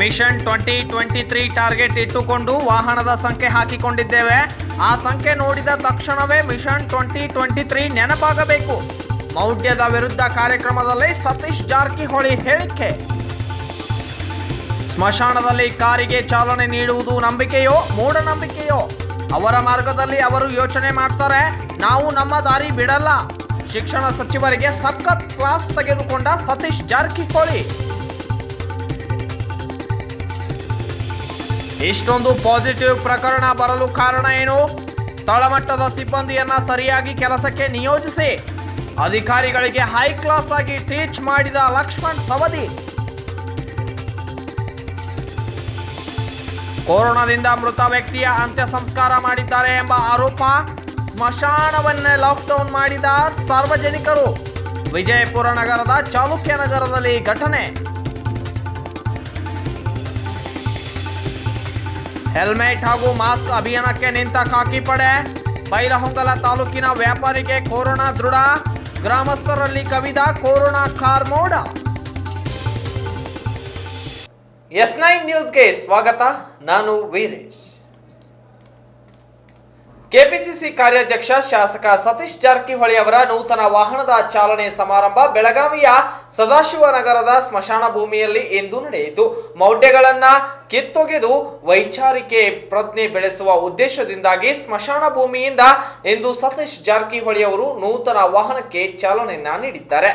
Mission twenty twenty three target ಇಟ್ಟುಕೊಂಡು ವಾಹನದ ಸಂಖ್ಯೆ ಹಾಕಿಕೊಂಡಿದ್ದೇವೆ ಆ ಸಂಖ್ಯೆ ನೋಡಿದ ತಕ್ಷಣವೇ ಮಿಷನ್ ಟ್ವೆಂಟಿ ಟ್ವೆಂಟಿ ತ್ರೀ ನೆನಪಾಗಬೇಕು ಮೌಢ್ಯದ ವಿರುದ್ಧ ಕಾರ್ಯಕ್ರಮದಲ್ಲಿ ಸತೀಶ್ ಜಾರಕಿಹೊಳಿ ಹೇಳಿಕೆ ಸ್ಮಶಾನದಲ್ಲಿ ಕಾರಿಗೆ ಚಾಲನೆ ನೀಡುವುದು ನಂಬಿಕೆಯೋ ಮೂಢನಂಬಿಕೆಯೋ ಅವರ ಮಾರ್ಗದಲ್ಲಿ ಅವರು ಯೋಚನೆ ಮಾಡ್ತಾರೆ ನಾವು ನಮ್ಮ ದಾರಿ ಬಿಡಲ್ಲ ಶಿಕ್ಷಣ ಸಚಿವರಿಗೆ ಸಖತ್ ಕ್ಲಾಸ್ ತೆಗೆದುಕೊಂಡ ಸತೀಶ್ ಜಾರಕಿಹೊಳಿ ಇಷ್ಟೊಂದು ಪಾಸಿಟಿವ್ ಪ್ರಕರಣ ಬರಲು ಕಾರಣ ಏನು ತಳಮಟ್ಟದ ಸಿಬ್ಬಂದಿಯನ್ನ ಸರಿಯಾಗಿ ಕೆಲಸಕ್ಕೆ ನಿಯೋಜಿಸಿ ಅಧಿಕಾರಿಗಳಿಗೆ ಹೈ ಕ್ಲಾಸ್ ಆಗಿ ಟೀಚ್ ಮಾಡಿದ ಲಕ್ಷ್ಮಣ್ ಸವದಿ ಕೊರೋನಾದಿಂದ ಮೃತ ವ್ಯಕ್ತಿಯ ಅಂತ್ಯ ಸಂಸ್ಕಾರ ಮಾಡಿದ್ದಾರೆ ಎಂಬ ಆರೋಪ ಸ್ಮಶಾನವನ್ನೇ ಲಾಕ್ಡೌನ್ ಮಾಡಿದ ಸಾರ್ವಜನಿಕರು ವಿಜಯಪುರ ನಗರದ ಚಾಲುಕ್ಯ ನಗರದಲ್ಲಿ ಘಟನೆ ಹೆಲ್ಮೆಟ್ ಹಾಗೂ ಮಾಸ್ಕ್ ಅಭಿಯಾನಕ್ಕೆ ನಿಂತ ಖಾಕಿ ಪಡೆ ಬೈಲಹೊಂಗಲ ತಾಲೂಕಿನ ವ್ಯಾಪಾರಿಗೆ ಕೊರೋನಾ ದೃಢ ಗ್ರಾಮಸ್ಥರಲ್ಲಿ ಕವಿದ ಕೊರೋನಾ ಕಾರ್ಮೋಡ ಎಸ್ ನೈನ್ ನ್ಯೂಸ್ಗೆ ಸ್ವಾಗತ ನಾನು ವೀರೇಶ್ ಕೆಪಿಸಿಸಿ ಕಾರ್ಯಾಧ್ಯಕ್ಷ ಶಾಸಕ ಸತೀಶ್ ಜಾರಕಿಹೊಳಿ ಅವರ ನೂತನ ವಾಹನದ ಚಾಲನೆ ಸಮಾರಂಭ ಬೆಳಗಾವಿಯ ಸದಾಶಿವನಗರದ ಸ್ಮಶಾನ ಭೂಮಿಯಲ್ಲಿ ಇಂದು ನಡೆಯಿತು ಮೌಢ್ಯಗಳನ್ನ ಕಿತ್ತೊಗೆದು ವೈಚಾರಿಕೆ ಪ್ರಜ್ಞೆ ಬೆಳೆಸುವ ಉದ್ದೇಶದಿಂದಾಗಿ ಸ್ಮಶಾನ ಭೂಮಿಯಿಂದ ಇಂದು ಸತೀಶ್ ಜಾರಕಿಹೊಳಿ ಅವರು ನೂತನ ವಾಹನಕ್ಕೆ ಚಾಲನೆಯನ್ನ ನೀಡಿದ್ದಾರೆ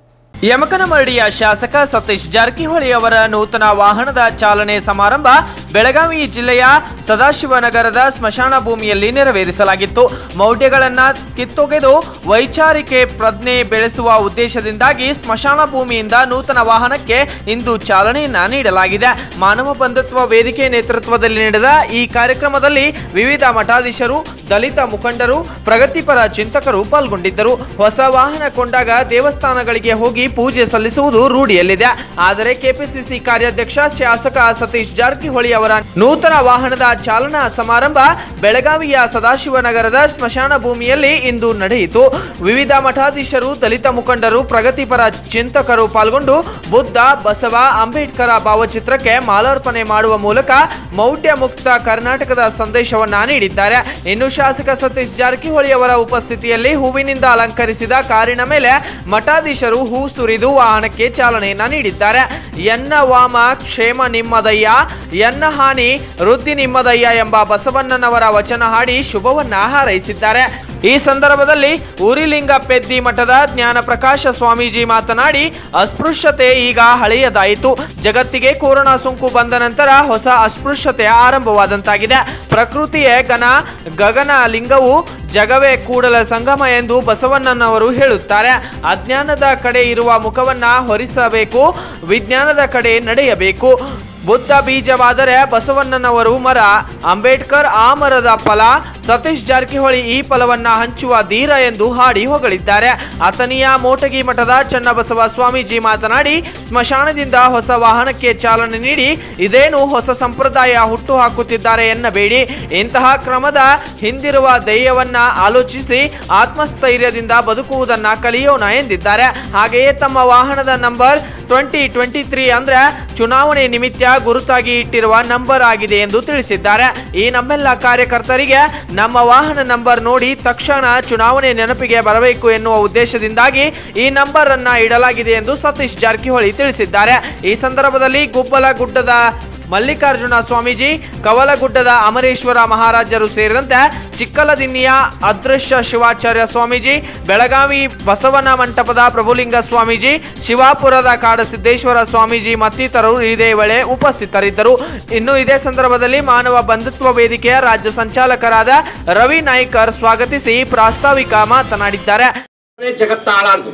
ಯಮಕನಮರಡಿಯ ಶಾಸಕ ಸತೀಶ್ ಜಾರಕಿಹೊಳಿ ಅವರ ನೂತನ ವಾಹನದ ಚಾಲನೆ ಸಮಾರಂಭ ಬೆಳಗಾವಿ ಜಿಲ್ಲೆಯ ಸದಾಶಿವನಗರದ ಸ್ಮಶಾನ ಭೂಮಿಯಲ್ಲಿ ನೆರವೇರಿಸಲಾಗಿತ್ತು ಮೌಢ್ಯಗಳನ್ನ ಕಿತ್ತೊಗೆದು ವೈಚಾರಿಕೆ ಪ್ರಜ್ಞೆ ಬೆಳೆಸುವ ಉದ್ದೇಶದಿಂದಾಗಿ ಸ್ಮಶಾನ ಭೂಮಿಯಿಂದ ನೂತನ ವಾಹನಕ್ಕೆ ಇಂದು ಚಾಲನೆಯನ್ನ ನೀಡಲಾಗಿದೆ ಮಾನವ ಬಂಧುತ್ವ ವೇದಿಕೆ ನೇತೃತ್ವದಲ್ಲಿ ನಡೆದ ಈ ಕಾರ್ಯಕ್ರಮದಲ್ಲಿ ವಿವಿಧ ಮಠಾಧೀಶರು ದಲಿತ ಮುಖಂಡರು ಪ್ರಗತಿಪರ ಚಿಂತಕರು ಪಾಲ್ಗೊಂಡಿದ್ದರು ಹೊಸ ವಾಹನ ಕೊಂಡಾಗ ದೇವಸ್ಥಾನಗಳಿಗೆ ಹೋಗಿ ಪೂಜೆ ಸಲ್ಲಿಸುವುದು ರೂಢಿಯಲ್ಲಿದೆ ಆದರೆ ಕೆಪಿಸಿಸಿ ಕಾರ್ಯಾಧ್ಯಕ್ಷ ಶಾಸಕ ಸತೀಶ್ ಜಾರಕಿಹೊಳಿ ಅವರ ನೂತನ ವಾಹನದ ಚಾಲನಾ ಸಮಾರಂಭ ಬೆಳಗಾವಿಯ ಸದಾಶಿವನಗರದ ಸ್ಮಶಾನ ಭೂಮಿಯಲ್ಲಿ ಇಂದು ನಡೆಯಿತು ವಿವಿಧ ಮಠಾಧೀಶರು ದಲಿತ ಮುಖಂಡರು ಪ್ರಗತಿಪರ ಚಿಂತಕರು ಪಾಲ್ಗೊಂಡು ಬುದ್ಧ ಬಸವ ಅಂಬೇಡ್ಕರ ಭಾವಚಿತ್ರಕ್ಕೆ ಮಾಲಾರ್ಪಣೆ ಮಾಡುವ ಮೂಲಕ ಮೌಢ್ಯ ಮುಕ್ತ ಕರ್ನಾಟಕದ ಸಂದೇಶವನ್ನ ನೀಡಿದ್ದಾರೆ ಇನ್ನು ಶಾಸಕ ಸತೀಶ್ ಜಾರಕಿಹೊಳಿ ಅವರ ಉಪಸ್ಥಿತಿಯಲ್ಲಿ ಹೂವಿನಿಂದ ಅಲಂಕರಿಸಿದ ಕಾರಿನ ಮೇಲೆ ಮಠಾಧೀಶರು ಹೂ ಸುರಿದು ವಾಹನಕ್ಕೆ ಚಾಲನೆಯನ್ನ ನೀಡಿದ್ದಾರೆ ಎನ್ನ ವಾಮ ಕ್ಷೇಮ ನಿಮ್ಮದಯ್ಯ ಎನ್ನ ಹಾನಿ ವೃದ್ಧಿ ನಿಮ್ಮದಯ್ಯ ಎಂಬ ಬಸವಣ್ಣನವರ ವಚನ ಹಾಡಿ ಶುಭವನ್ನ ಹಾರೈಸಿದ್ದಾರೆ ಈ ಸಂದರ್ಭದಲ್ಲಿ ಉರಿಲಿಂಗ ಪೆದ್ದಿ ಮಠದ ಜ್ಞಾನ ಪ್ರಕಾಶ ಸ್ವಾಮೀಜಿ ಮಾತನಾಡಿ ಅಸ್ಪೃಶ್ಯತೆ ಈಗ ಹಳೆಯದಾಯಿತು ಜಗತ್ತಿಗೆ ಕೊರೋನಾ ಸೋಂಕು ಬಂದ ನಂತರ ಹೊಸ ಅಸ್ಪೃಶ್ಯತೆ ಆರಂಭವಾದಂತಾಗಿದೆ ಪ್ರಕೃತಿಯೇ ಗನ ಗಗನ ಲಿಂಗವು ಜಗವೇ ಕೂಡಲ ಸಂಗಮ ಎಂದು ಬಸವಣ್ಣನವರು ಹೇಳುತ್ತಾರೆ ಅಜ್ಞಾನದ ಕಡೆ ಇರುವ ಮುಖವನ್ನ ಹೊರಿಸಬೇಕು ವಿಜ್ಞಾನದ ಕಡೆ ನಡೆಯಬೇಕು ಬುದ್ಧ ಬೀಜವಾದರೆ ಬಸವಣ್ಣನವರು ಮರ ಅಂಬೇಡ್ಕರ್ ಆ ಮರದ ಫಲ ಸತೀಶ್ ಜಾರಕಿಹೊಳಿ ಈ ಫಲವನ್ನ ಹಂಚುವ ಧೀರ ಎಂದು ಹಾಡಿ ಹೊಗಳಿದ್ದಾರೆ ಅಥಣಿಯ ಮೋಟಗಿ ಮಠದ ಚನ್ನಬಸವ ಸ್ವಾಮೀಜಿ ಮಾತನಾಡಿ ಸ್ಮಶಾನದಿಂದ ಹೊಸ ವಾಹನಕ್ಕೆ ಚಾಲನೆ ನೀಡಿ ಇದೇನು ಹೊಸ ಸಂಪ್ರದಾಯ ಹುಟ್ಟು ಹಾಕುತ್ತಿದ್ದಾರೆ ಎನ್ನಬೇಡಿ ಇಂತಹ ಕ್ರಮದ ಹಿಂದಿರುವ ಧ್ಯೇಯವನ್ನ ಆಲೋಚಿಸಿ ಆತ್ಮಸ್ಥೈರ್ಯದಿಂದ ಬದುಕುವುದನ್ನ ಕಲಿಯೋಣ ಎಂದಿದ್ದಾರೆ ಹಾಗೆಯೇ ತಮ್ಮ ವಾಹನದ ನಂಬರ್ ಟ್ವೆಂಟಿ ಟ್ವೆಂಟಿ ತ್ರೀ ಅಂದ್ರೆ ಚುನಾವಣೆ ನಿಮಿತ್ತ ಗುರುತಾಗಿ ಇಟ್ಟಿರುವ ನಂಬರ್ ಆಗಿದೆ ಎಂದು ತಿಳಿಸಿದ್ದಾರೆ ಈ ನಮ್ಮೆಲ್ಲ ಕಾರ್ಯಕರ್ತರಿಗೆ ನಮ್ಮ ವಾಹನ ನಂಬರ್ ನೋಡಿ ತಕ್ಷಣ ಚುನಾವಣೆ ನೆನಪಿಗೆ ಬರಬೇಕು ಎನ್ನುವ ಉದ್ದೇಶದಿಂದಾಗಿ ಈ ನಂಬರ್ ಅನ್ನ ಇಡಲಾಗಿದೆ ಎಂದು ಸತೀಶ್ ಜಾರಕಿಹೊಳಿ ತಿಳಿಸಿದ್ದಾರೆ ಈ ಸಂದರ್ಭದಲ್ಲಿ ಗುಬ್ಬಲ ಗುಡ್ಡದ ಮಲ್ಲಿಕಾರ್ಜುನ ಸ್ವಾಮೀಜಿ ಕವಲಗುಡ್ಡದ ಅಮರೇಶ್ವರ ಮಹಾರಾಜರು ಸೇರಿದಂತೆ ಚಿಕ್ಕಲದಿನ್ನಿಯ ಅದೃಶ್ಯ ಶಿವಾಚಾರ್ಯ ಸ್ವಾಮೀಜಿ ಬೆಳಗಾವಿ ಬಸವನ ಮಂಟಪದ ಪ್ರಭುಲಿಂಗ ಸ್ವಾಮೀಜಿ ಶಿವಾಪುರದ ಕಾಡಸಿದ್ದೇಶ್ವರ ಸ್ವಾಮೀಜಿ ಮತ್ತಿತರರು ಇದೇ ವೇಳೆ ಉಪಸ್ಥಿತರಿದ್ದರು ಇನ್ನು ಇದೇ ಸಂದರ್ಭದಲ್ಲಿ ಮಾನವ ಬಂಧುತ್ವ ವೇದಿಕೆಯ ರಾಜ್ಯ ಸಂಚಾಲಕರಾದ ರವಿ ನಾಯ್ಕರ್ ಸ್ವಾಗತಿಸಿ ಪ್ರಾಸ್ತಾವಿಕ ಮಾತನಾಡಿದ್ದಾರೆ ಅದೇ ಜಗತ್ತ ಆಳಾಡ್ದು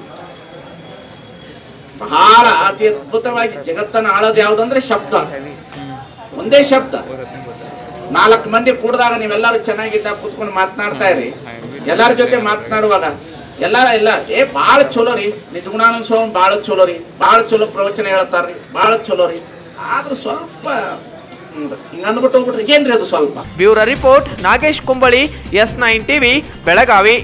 ಬಹಳ ಅತಿ ಅದ್ಭುತವಾಗಿ ಜಗತ್ತನ್ನ ಆಳೋದು ಯಾವ್ದಂದ್ರೆ ಶಬ್ದ ಒಂದೇ ಶಬ್ದ ನಾಲ್ಕು ಮಂದಿ ಕೂಡಿದಾಗ ನೀವೆಲ್ಲರೂ ಚೆನ್ನಾಗಿದ್ದಾಗ ಕೂತ್ಕೊಂಡು ಮಾತನಾಡ್ತಾ ಇರಿ ಎಲ್ಲಾರ ಜೊತೆ ಮಾತನಾಡುವಾಗ ಎಲ್ಲಾರ ಎಲ್ಲ ಏ ಬಾಳ ಚಲೋ ರೀ ನಿಜಗುಣಾನಂದ ಸ್ವಾಮಿ ಬಾಳ ಚಲೋ ರೀ ಬಾಳ ಚಲೋ ಪ್ರವಚನ ಹೇಳ್ತಾರ್ರಿ ಬಾಳ ಚಲೋ ರೀ ಆದ್ರೂ ಸ್ವಲ್ಪ ಹಿಂಗ್ ಹಿಂಗ್ ಅಂದ್ಬಿಟ್ಟು ಹೋಗ್ಬಿಟ್ರೆ ಏನ್ರಿ ಅದು ಸ್ವಲ್ಪ bureau report Nagesh Kumbali S nine TV Belagavi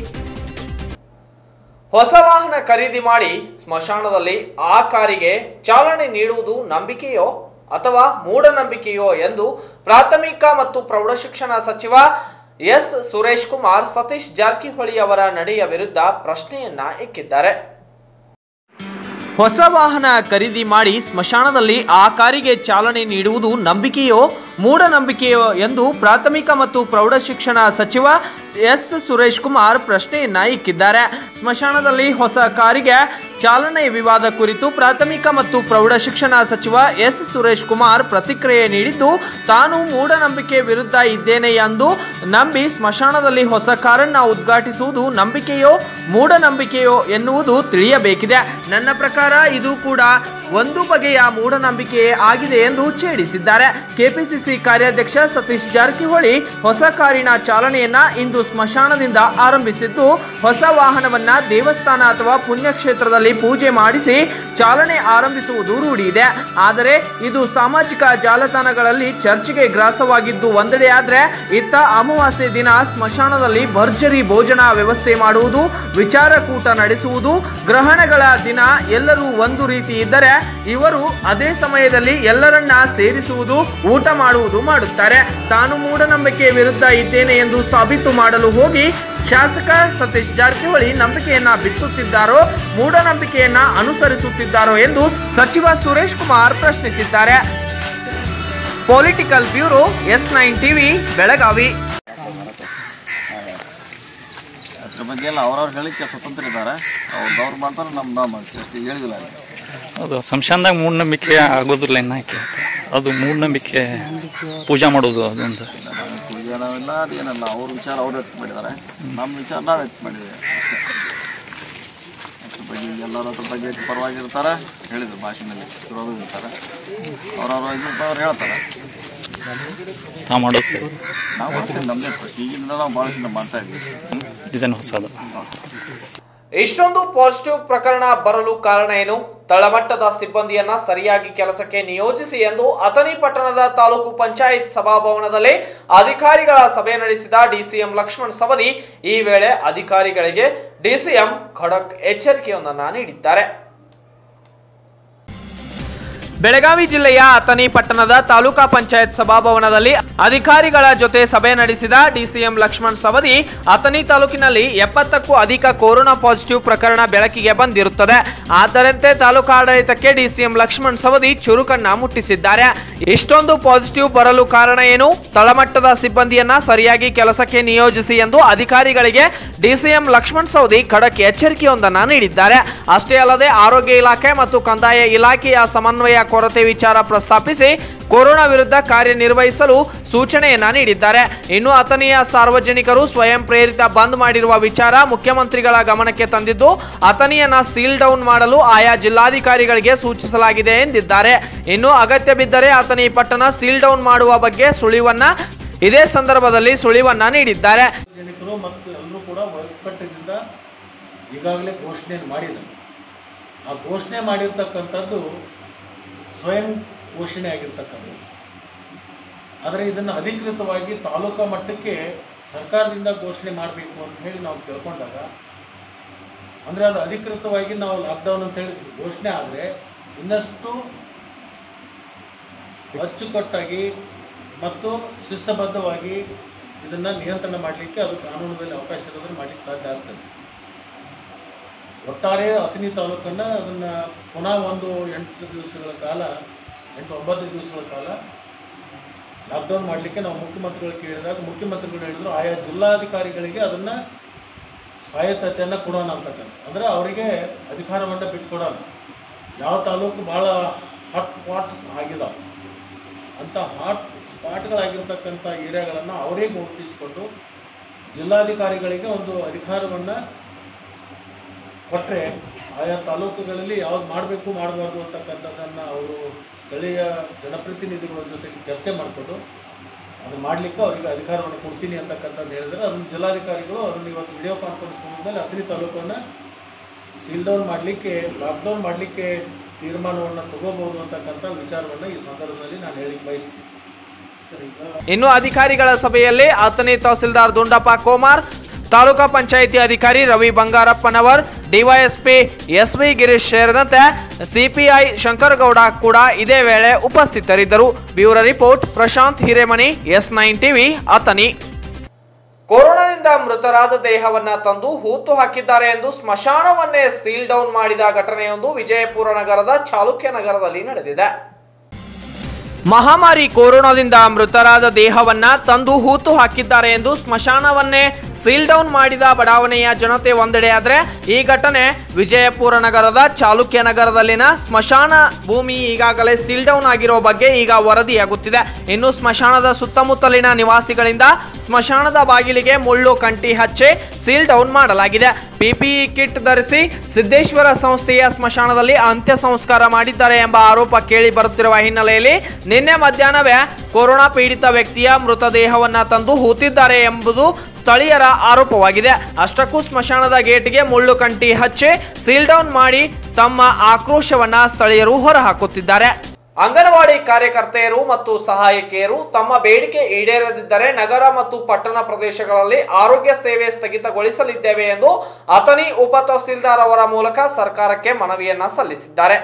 ಹೊಸ ವಾಹನ ಖರೀದಿ ಮಾಡಿ ಸ್ಮಶಾನದಲ್ಲಿ ಆ ಕಾರಿಗೆ ಚಾಲನೆ ನೀಡುವುದು ನಂಬಿಕೆಯೋ ಅಥವಾ ಮೂಢನಂಬಿಕೆಯೋ ಎಂದು ಪ್ರಾಥಮಿಕ ಮತ್ತು ಪ್ರೌಢಶಿಕ್ಷಣ ಸಚಿವ ಎಸ್ ಸುರೇಶ್ ಕುಮಾರ್ ಸತೀಶ್ ಜಾರಕಿಹೊಳಿ ಅವರ ನಡೆಯ ವಿರುದ್ಧ ಪ್ರಶ್ನೆಯನ್ನ ಎಕ್ಕಿದ್ದಾರೆ ಹೊಸ ವಾಹನ ಖರೀದಿ ಮಾಡಿ ಸ್ಮಶಾನದಲ್ಲಿ ಆ ಕಾರಿಗೆ ಚಾಲನೆ ನೀಡುವುದು ನಂಬಿಕೆಯೋ ಮೂಢನಂಬಿಕೆಯೋ ಎಂದು ಪ್ರಾಥಮಿಕ ಮತ್ತು ಪ್ರೌಢಶಿಕ್ಷಣ ಸಚಿವ ಎಸ್ ಸುರೇಶ್ ಕುಮಾರ್ ಪ್ರಶ್ನೆಯನ್ನ ಇಕ್ಕಿದ್ದಾರೆ ಸ್ಮಶಾನದಲ್ಲಿ ಹೊಸ ಕಾರಿಗೆ ಚಾಲನೆ ವಿವಾದ ಕುರಿತು ಪ್ರಾಥಮಿಕ ಮತ್ತು ಪ್ರೌಢಶಿಕ್ಷಣ ಸಚಿವ ಎಸ್ ಸುರೇಶ್ ಕುಮಾರ್ ಪ್ರತಿಕ್ರಿಯೆ ನೀಡಿದ್ದು ತಾನು ಮೂಢನಂಬಿಕೆ ವಿರುದ್ಧ ಇದ್ದೇನೆ ಎಂದು ನಂಬಿ ಸ್ಮಶಾನದಲ್ಲಿ ಹೊಸ ಕಾರನ್ನ ಉದ್ಘಾಟಿಸುವುದು ನಂಬಿಕೆಯೋ ಮೂಢನಂಬಿಕೆಯೋ ಎನ್ನುವುದು ತಿಳಿಯಬೇಕಿದೆ ನನ್ನ ಪ್ರಕಾರ ಇದು ಕೂಡ ಒಂದು ಬಗೆಯ ಮೂಢನಂಬಿಕೆಯೇ ಆಗಿದೆ ಎಂದು ಛೇಡಿಸಿದ್ದಾರೆ ಕೆಪಿಸಿಸಿ ಕಾರ್ಯಾಧ್ಯಕ್ಷ ಸತೀಶ್ ಜಾರಕಿಹೊಳಿ ಹೊಸ ಕಾರಿನ ಚಾಲನೆಯನ್ನ ಇಂದು ಸ್ಮಶಾನದಿಂದ ಆರಂಭಿಸಿದ್ದು ಹೊಸ ವಾಹನವನ್ನ ದೇವಸ್ಥಾನ ಅಥವಾ ಪುಣ್ಯಕ್ಷೇತ್ರದಲ್ಲಿ ಪೂಜೆ ಮಾಡಿಸಿ ಚಾಲನೆ ಆರಂಭಿಸುವುದು ರೂಢಿ ಇದೆ ಆದರೆ ಇದು ಸಾಮಾಜಿಕ ಜಾಲತಾಣಗಳಲ್ಲಿ ಚರ್ಚೆಗೆ ಗ್ರಾಸವಾಗಿದ್ದು ಒಂದೆಡೆಯಾದ್ರೆ ಇತ್ತ ಅಮಾವಾಸ್ಯೆ ದಿನ ಸ್ಮಶಾನದಲ್ಲಿ ಭರ್ಜರಿ ಭೋಜನ ವ್ಯವಸ್ಥೆ ಮಾಡುವುದು ವಿಚಾರಕೂಟ ನಡೆಸುವುದು ಗ್ರಹಣಗಳ ದಿನ ಎಲ್ಲರೂ ಒಂದು ರೀತಿ ಇದ್ದರೆ ಇವರು ಅದೇ ಸಮಯದಲ್ಲಿ ಎಲ್ಲರನ್ನ ಸೇರಿಸುವುದು ಊಟ ಮಾಡುವುದು ಮಾಡುತ್ತಾರೆ ತಾನು ಮೂಢನಂಬಿಕೆ ವಿರುದ್ಧ ಇದ್ದೇನೆ ಎಂದು ಸಾಬೀತು ಮಾಡಲು ಹೋಗಿ ಶಾಸಕ ಸತೀಶ್ ಜಾರಕಿಹೊಳಿ ನಂಬಿಕೆಯನ್ನ ಬಿತ್ತುತ್ತಿದ್ದಾರೋ ಮೂಢನಂಬಿಕೆಯನ್ನ ಅನುಸರಿಸುತ್ತಿದ್ದಾರೋ ಎಂದು ಸಚಿವ ಸುರೇಶ್ ಕುಮಾರ್ ಪ್ರಶ್ನಿಸಿದ್ದಾರೆ political bureau S nine TV Belagavi ಅದ್ರ ಬಗ್ಗೆ ಎಲ್ಲ ಅವ್ರವ್ರ ಹೇಳಿಕೆ ಸ್ವತಂತ್ರ ಇದ್ದಾರೆ ಅವ್ರದವ್ರು ಮಾತ್ರ ನಮ್ದು ಮಾಡ್ತೀವಿ ಹೇಳಿದಿಲ್ಲ ಅಲ್ಲಿ. ಅದು ಸಂಶಾನದಾಗ ಮೂಢನಂಬಿಕೆ ಆಗೋದಿಲ್ಲ ಇನ್ನಾಕೆ ಅದು ಮೂಢನಂಬಿಕೆ ಪೂಜಾ ಮಾಡೋದು ಅದೊಂದು ಇಲ್ಲ ನಾವು ಪೂಜೆ ನಾವೆಲ್ಲ ಅದೇನಲ್ಲ ಅವ್ರ ವಿಚಾರ ಅವ್ರು ವ್ಯಕ್ತ ಮಾಡಿದ್ದಾರೆ ನಮ್ಮ ವಿಚಾರ ನಾವು ವ್ಯಕ್ತ ಮಾಡಿದ್ದೀವಿ ಅದ್ರ ಬಗ್ಗೆ ಎಲ್ಲರ ಅದ್ರ ಬಗ್ಗೆ ಪರವಾಗಿರ್ತಾರೆ ಹೇಳಿದ್ರು ಭಾಷೆನಲ್ಲಿ ವಿರೋಧ ಇರ್ತಾರೆ ಅವ್ರವ್ರ ಇದು ಅವ್ರು ಹೇಳ್ತಾರೆ ನಾವು ಮಾಡೋದು ಸರಿ ನಾವು ಬಳಸ್ತೀವಿ ನಮ್ಮದೇ ಈಗಿಂದ ನಾವು ಭಾಳಷ್ಟಿಂದ ಮಾಡ್ತಾ ಇದ್ವಿ ಹ್ಮ್. ಡಿಸೈನ್ ಹೊಸದು ಇಷ್ಟೊಂದು ಪಾಸಿಟಿವ್ ಪ್ರಕರಣ ಬರಲು ಕಾರಣ ಏನು ತಳಮಟ್ಟದ ಸಿಬ್ಬಂದಿಯನ್ನ ಸರಿಯಾಗಿ ಕೆಲಸಕ್ಕೆ ನಿಯೋಜಿಸಿ ಎಂದು ಅಥಣಿ ಪಟ್ಟಣದ ತಾಲೂಕು ಪಂಚಾಯತ್ ಸಭಾಭವನದಲ್ಲಿ ಅಧಿಕಾರಿಗಳ ಸಭೆ ನಡೆಸಿದ ಡಿಸಿಎಂ ಲಕ್ಷ್ಮಣ್ ಸವದಿ ಈ ವೇಳೆ ಅಧಿಕಾರಿಗಳಿಗೆ ಡಿಸಿಎಂ ಖಡಕ್ ಎಚ್ಚರಿಕೆಯೊಂದನ್ನು ನೀಡಿದ್ದಾರೆ ಬೆಳಗಾವಿ ಜಿಲ್ಲೆಯ ಅಥಣಿ ಪಟ್ಟಣದ ತಾಲೂಕಾ ಪಂಚಾಯತ್ ಸಭಾಭವನದಲ್ಲಿ ಅಧಿಕಾರಿಗಳ ಜೊತೆ ಸಭೆ ನಡೆಸಿದ ಡಿಸಿಎಂ ಲಕ್ಷ್ಮಣ್ ಸವದಿ ಅಥಣಿ ತಾಲೂಕಿನಲ್ಲಿ ಎಪ್ಪತ್ತಕ್ಕೂ ಅಧಿಕ ಕೊರೋನಾ ಪಾಸಿಟಿವ್ ಪ್ರಕರಣ ಬೆಳಕಿಗೆ ಬಂದಿರುತ್ತದೆ ಆದ್ದರಂತೆ ತಾಲೂಕಾ ಆಡಳಿತಕ್ಕೆ ಡಿಸಿಎಂ ಲಕ್ಷ್ಮಣ್ ಸವದಿ ಚುರುಕನ್ನ ಮುಟ್ಟಿಸಿದ್ದಾರೆ ಇಷ್ಟೊಂದು ಪಾಸಿಟಿವ್ ಬರಲು ಕಾರಣ ಏನು ತಳಮಟ್ಟದ ಸಿಬ್ಬಂದಿಯನ್ನ ಸರಿಯಾಗಿ ಕೆಲಸಕ್ಕೆ ನಿಯೋಜಿಸಿ ಎಂದು ಅಧಿಕಾರಿಗಳಿಗೆ ಡಿಸಿಎಂ ಲಕ್ಷ್ಮಣ್ ಸವದಿ ಖಡಕ್ ಎಚ್ಚರಿಕೆಯೊಂದನ್ನು ನೀಡಿದ್ದಾರೆ ಅಷ್ಟೇ ಅಲ್ಲದೆ ಆರೋಗ್ಯ ಇಲಾಖೆ ಮತ್ತು ಕಂದಾಯ ಇಲಾಖೆಯ ಸಮನ್ವಯ ಕೊರತೆ ವಿಚಾರ ಪ್ರಸ್ತಾಪಿಸಿ ಕೊರೋನಾ ವಿರುದ್ಧ ಕಾರ್ಯನಿರ್ವಹಿಸಲು ಸೂಚನೆಯನ್ನ ನೀಡಿದ್ದಾರೆ ಇನ್ನು ಅಥಣಿಯ ಸಾರ್ವಜನಿಕರು ಸ್ವಯಂ ಪ್ರೇರಿತ ಬಂದ್ ಮಾಡಿರುವ ವಿಚಾರ ಮುಖ್ಯಮಂತ್ರಿಗಳ ಗಮನಕ್ಕೆ ತಂದಿದ್ದು ಅಥಣಿಯನ್ನ ಸೀಲ್ ಡೌನ್ ಮಾಡಲು ಆಯಾ ಜಿಲ್ಲಾಧಿಕಾರಿಗಳಿಗೆ ಸೂಚಿಸಲಾಗಿದೆ ಎಂದಿದ್ದಾರೆ ಇನ್ನು ಅಗತ್ಯ ಬಿದ್ದರೆ ಅಥಣಿ ಪಟ್ಟಣ ಸೀಲ್ ಡೌನ್ ಮಾಡುವ ಬಗ್ಗೆ ಸುಳಿವನ್ನ ಇದೇ ಸಂದರ್ಭದಲ್ಲಿ ಸುಳಿವನ್ನ ನೀಡಿದ್ದಾರೆ ಸಾರ್ವಜನಿಕರು ಮತ್ತು ಎಲ್ಲರೂ ಕೂಡ ಒಕ್ಕಟ್ಟಿನಿಂದ ಈಗಾಗಲೇ ಘೋಷಣೆಯನ್ನು ಮಾಡಿದ್ದಾರೆ ಆ ಘೋಷಣೆ ಮಾಡಿರ್ತಕ್ಕಂಥದ್ದು ಸ್ವಯಂ ಘೋಷಣೆ ಆಗಿರ್ತಕ್ಕಂಥದ್ದು ಆದರೆ ಇದನ್ನು ಅಧಿಕೃತವಾಗಿ ತಾಲೂಕಾ ಮಟ್ಟಕ್ಕೆ ಸರ್ಕಾರದಿಂದ ಘೋಷಣೆ ಮಾಡಬೇಕು ಅಂತ ಹೇಳಿ ನಾವು ಕೇಳ್ಕೊಂಡಾಗ ಅಂದರೆ ಅದು ಅಧಿಕೃತವಾಗಿ ನಾವು ಲಾಕ್ಡೌನ್ ಅಂತ ಹೇಳಿ ಘೋಷಣೆ ಆದರೆ ಇನ್ನಷ್ಟು ಅಚ್ಚುಕಟ್ಟಾಗಿ ಮತ್ತು ಶಿಸ್ತಬದ್ಧವಾಗಿ ಇದನ್ನು ನಿಯಂತ್ರಣ ಮಾಡಲಿಕ್ಕೆ ಅದು ಕಾನೂನಿನಲ್ಲಿ ಅವಕಾಶ ಇರೋದ್ರೆ ಮಾಡಲಿಕ್ಕೆ ಸಾಧ್ಯ ಆಗ್ತದೆ ಒಟ್ಟಾರೆ ಅಥಣಿ ತಾಲೂಕನ್ನು ಅದನ್ನು ಪುನಃ ಒಂದು ಎಂಟು ದಿವಸಗಳ ಕಾಲ ಎಂಟು ಒಂಬತ್ತು ದಿವಸಗಳ ಕಾಲ ಲಾಕ್ಡೌನ್ ಮಾಡಲಿಕ್ಕೆ ನಾವು ಮುಖ್ಯಮಂತ್ರಿಗಳು ಕೇಳಿದಾಗ ಮುಖ್ಯಮಂತ್ರಿಗಳು ಹೇಳಿದ್ರು ಆಯಾ ಜಿಲ್ಲಾಧಿಕಾರಿಗಳಿಗೆ ಅದನ್ನು ಸ್ವಾಯತ್ತತೆಯನ್ನು ಕೊಡೋಣ ಅಂತಕ್ಕಂಥ ಅಂದರೆ ಅವರಿಗೆ ಅಧಿಕಾರವನ್ನು ಬಿಟ್ಕೊಡೋಣ ಯಾವ ತಾಲೂಕು ಭಾಳ ಹಾಟ್ ಸ್ಪಾಟ್ ಆಗಿದಾವೆ ಅಂಥ ಹಾಟ್ ಸ್ಪಾಟ್ಗಳಾಗಿರ್ತಕ್ಕಂಥ ಏರಿಯಾಗಳನ್ನು ಅವರೇ ಗುರುತಿಸಿಕೊಂಡು ಜಿಲ್ಲಾಧಿಕಾರಿಗಳಿಗೆ ಒಂದು ಅಧಿಕಾರವನ್ನು ಕೊಟ್ಟರೆ ಆಯಾ ತಾಲೂಕುಗಳಲ್ಲಿ ಯಾವ್ದು ಮಾಡಬೇಕು ಮಾಡಬಾರ್ದು ಅಂತಕ್ಕಂಥದ್ದನ್ನು ಅವರು ಸ್ಥಳೀಯ ಜನಪ್ರತಿನಿಧಿಗಳ ಜೊತೆಗೆ ಚರ್ಚೆ ಮಾಡಿಕೊಂಡು ಅದು ಮಾಡಲಿಕ್ಕೆ ಅವರಿಗೆ ಅಧಿಕಾರವನ್ನು ಕೊಡ್ತೀನಿ ಅಂತಕ್ಕಂಥದ್ದು ಹೇಳಿದ್ರೆ ಅದನ್ನು ಜಿಲ್ಲಾಧಿಕಾರಿಗಳು ಅದನ್ನು ಇವತ್ತು ವಿಡಿಯೋ ಕಾನ್ಫರೆನ್ಸ್ ಮೂಲಕದಲ್ಲಿ ಅಥಣಿ ತಾಲೂಕನ್ನು ಸೀಲ್ ಡೌನ್ ಮಾಡಲಿಕ್ಕೆ ಲಾಕ್ಡೌನ್ ಮಾಡಲಿಕ್ಕೆ ತೀರ್ಮಾನವನ್ನು ತಗೋಬಹುದು ಅಂತಕ್ಕಂಥ ವಿಚಾರವನ್ನು ಈ ಸಂದರ್ಭದಲ್ಲಿ ನಾನು ಹೇಳಿಕ್ಕೆ ಬಯಸ್ತೀನಿ ಸರಿ ಈಗ ಇನ್ನು ಅಧಿಕಾರಿಗಳ ಸಭೆಯಲ್ಲಿ ಅಥಣಿ ತಹಸೀಲ್ದಾರ್ ದುಂಡಪ್ಪ ಕೋಮಾರ್ ತಾಲೂಕಾ ಪಂಚಾಯಿತಿ ಅಧಿಕಾರಿ Ravi Bangarappanavar DYSP S V Girish ಸೇರಿದಂತೆ ಸಿಪಿಐ ಶಂಕರಗೌಡ ಕೂಡ ಇದೇ ವೇಳೆ ಉಪಸ್ಥಿತರಿದ್ದರು bureau report Prashant Hiremani S nine TV Athani ಕೊರೋನಾದಿಂದ ಮೃತರಾದ ದೇಹವನ್ನ ತಂದು ಹೂತು ಹಾಕಿದ್ದಾರೆ ಎಂದು ಸ್ಮಶಾನವನ್ನೇ ಸೀಲ್ ಡೌನ್ ಮಾಡಿದ ಘಟನೆಯೊಂದು ವಿಜಯಪುರ ನಗರದ ಚಾಲುಕ್ಯ ನಗರದಲ್ಲಿ ನಡೆದಿದೆ ಮಹಾಮಾರಿ ಕೊರೋನಾದಿಂದ ಮೃತರಾದ ದೇಹವನ್ನ ತಂದು ಹೂತು ಹಾಕಿದ್ದಾರೆ ಎಂದು ಸ್ಮಶಾನವನ್ನೇ ಸೀಲ್ ಡೌನ್ ಮಾಡಿದ ಬಡಾವಣೆಯ ಜನತೆ ಒಂದೆಡೆಯಾದ್ರೆ ಈ ಘಟನೆ ವಿಜಯಪುರ ನಗರದ ಚಾಲುಕ್ಯ ನಗರದಲ್ಲಿನ ಸ್ಮಶಾನ ಭೂಮಿ ಈಗಾಗಲೇ ಸೀಲ್ ಡೌನ್ ಆಗಿರೋ ಬಗ್ಗೆ ಈಗ ವರದಿಯಾಗುತ್ತಿದೆ ಇನ್ನು ಸ್ಮಶಾನದ ಸುತ್ತಮುತ್ತಲಿನ ನಿವಾಸಿಗಳಿಂದ ಸ್ಮಶಾನದ ಬಾಗಿಲಿಗೆ ಮುಳ್ಳು ಕಂಟಿ ಹಚ್ಚಿ ಸೀಲ್ ಡೌನ್ ಮಾಡಲಾಗಿದೆ ಪಿಪಿಇ ಕಿಟ್ ಧರಿಸಿ ಸಿದ್ದೇಶ್ವರ ಸಂಸ್ಥೆಯ ಸ್ಮಶಾನದಲ್ಲಿ ಅಂತ್ಯ ಸಂಸ್ಕಾರ ಮಾಡಿದ್ದಾರೆ ಎಂಬ ಆರೋಪ ಕೇಳಿ ಬರುತ್ತಿರುವ ಹಿನ್ನೆಲೆಯಲ್ಲಿ ನಿನ್ನೆ ಮಧ್ಯಾಹ್ನವೇ ಕೊರೋನಾ ಪೀಡಿತ ವ್ಯಕ್ತಿಯ ಮೃತದೇಹವನ್ನ ತಂದು ಹೂತಿದ್ದಾರೆ ಎಂಬುದು ಸ್ಥಳೀಯರ ಆರೋಪವಾಗಿದೆ ಅಷ್ಟಕ್ಕೂ ಸ್ಮಶಾನದ ಗೇಟ್ಗೆ ಮುಳ್ಳು ಕಂಟಿ ಹಚ್ಚಿ ಸೀಲ್ ಡೌನ್ ಮಾಡಿ ತಮ್ಮ ಆಕ್ರೋಶವನ್ನ ಸ್ಥಳೀಯರು ಹೊರಹಾಕುತ್ತಿದ್ದಾರೆ ಅಂಗನವಾಡಿ ಕಾರ್ಯಕರ್ತೆಯರು ಮತ್ತು ಸಹಾಯಕಿಯರು ತಮ್ಮ ಬೇಡಿಕೆ ಈಡೇರದಿದ್ದರೆ ನಗರ ಮತ್ತು ಪಟ್ಟಣ ಪ್ರದೇಶಗಳಲ್ಲಿ ಆರೋಗ್ಯ ಸೇವೆ ಸ್ಥಗಿತಗೊಳಿಸಲಿದ್ದೇವೆ ಎಂದು ಅತನಿ ಉಪ ತಹಸೀಲ್ದಾರ್ ಅವರ ಮೂಲಕ ಸರ್ಕಾರಕ್ಕೆ ಮನವಿಯನ್ನ ಸಲ್ಲಿಸಿದ್ದಾರೆ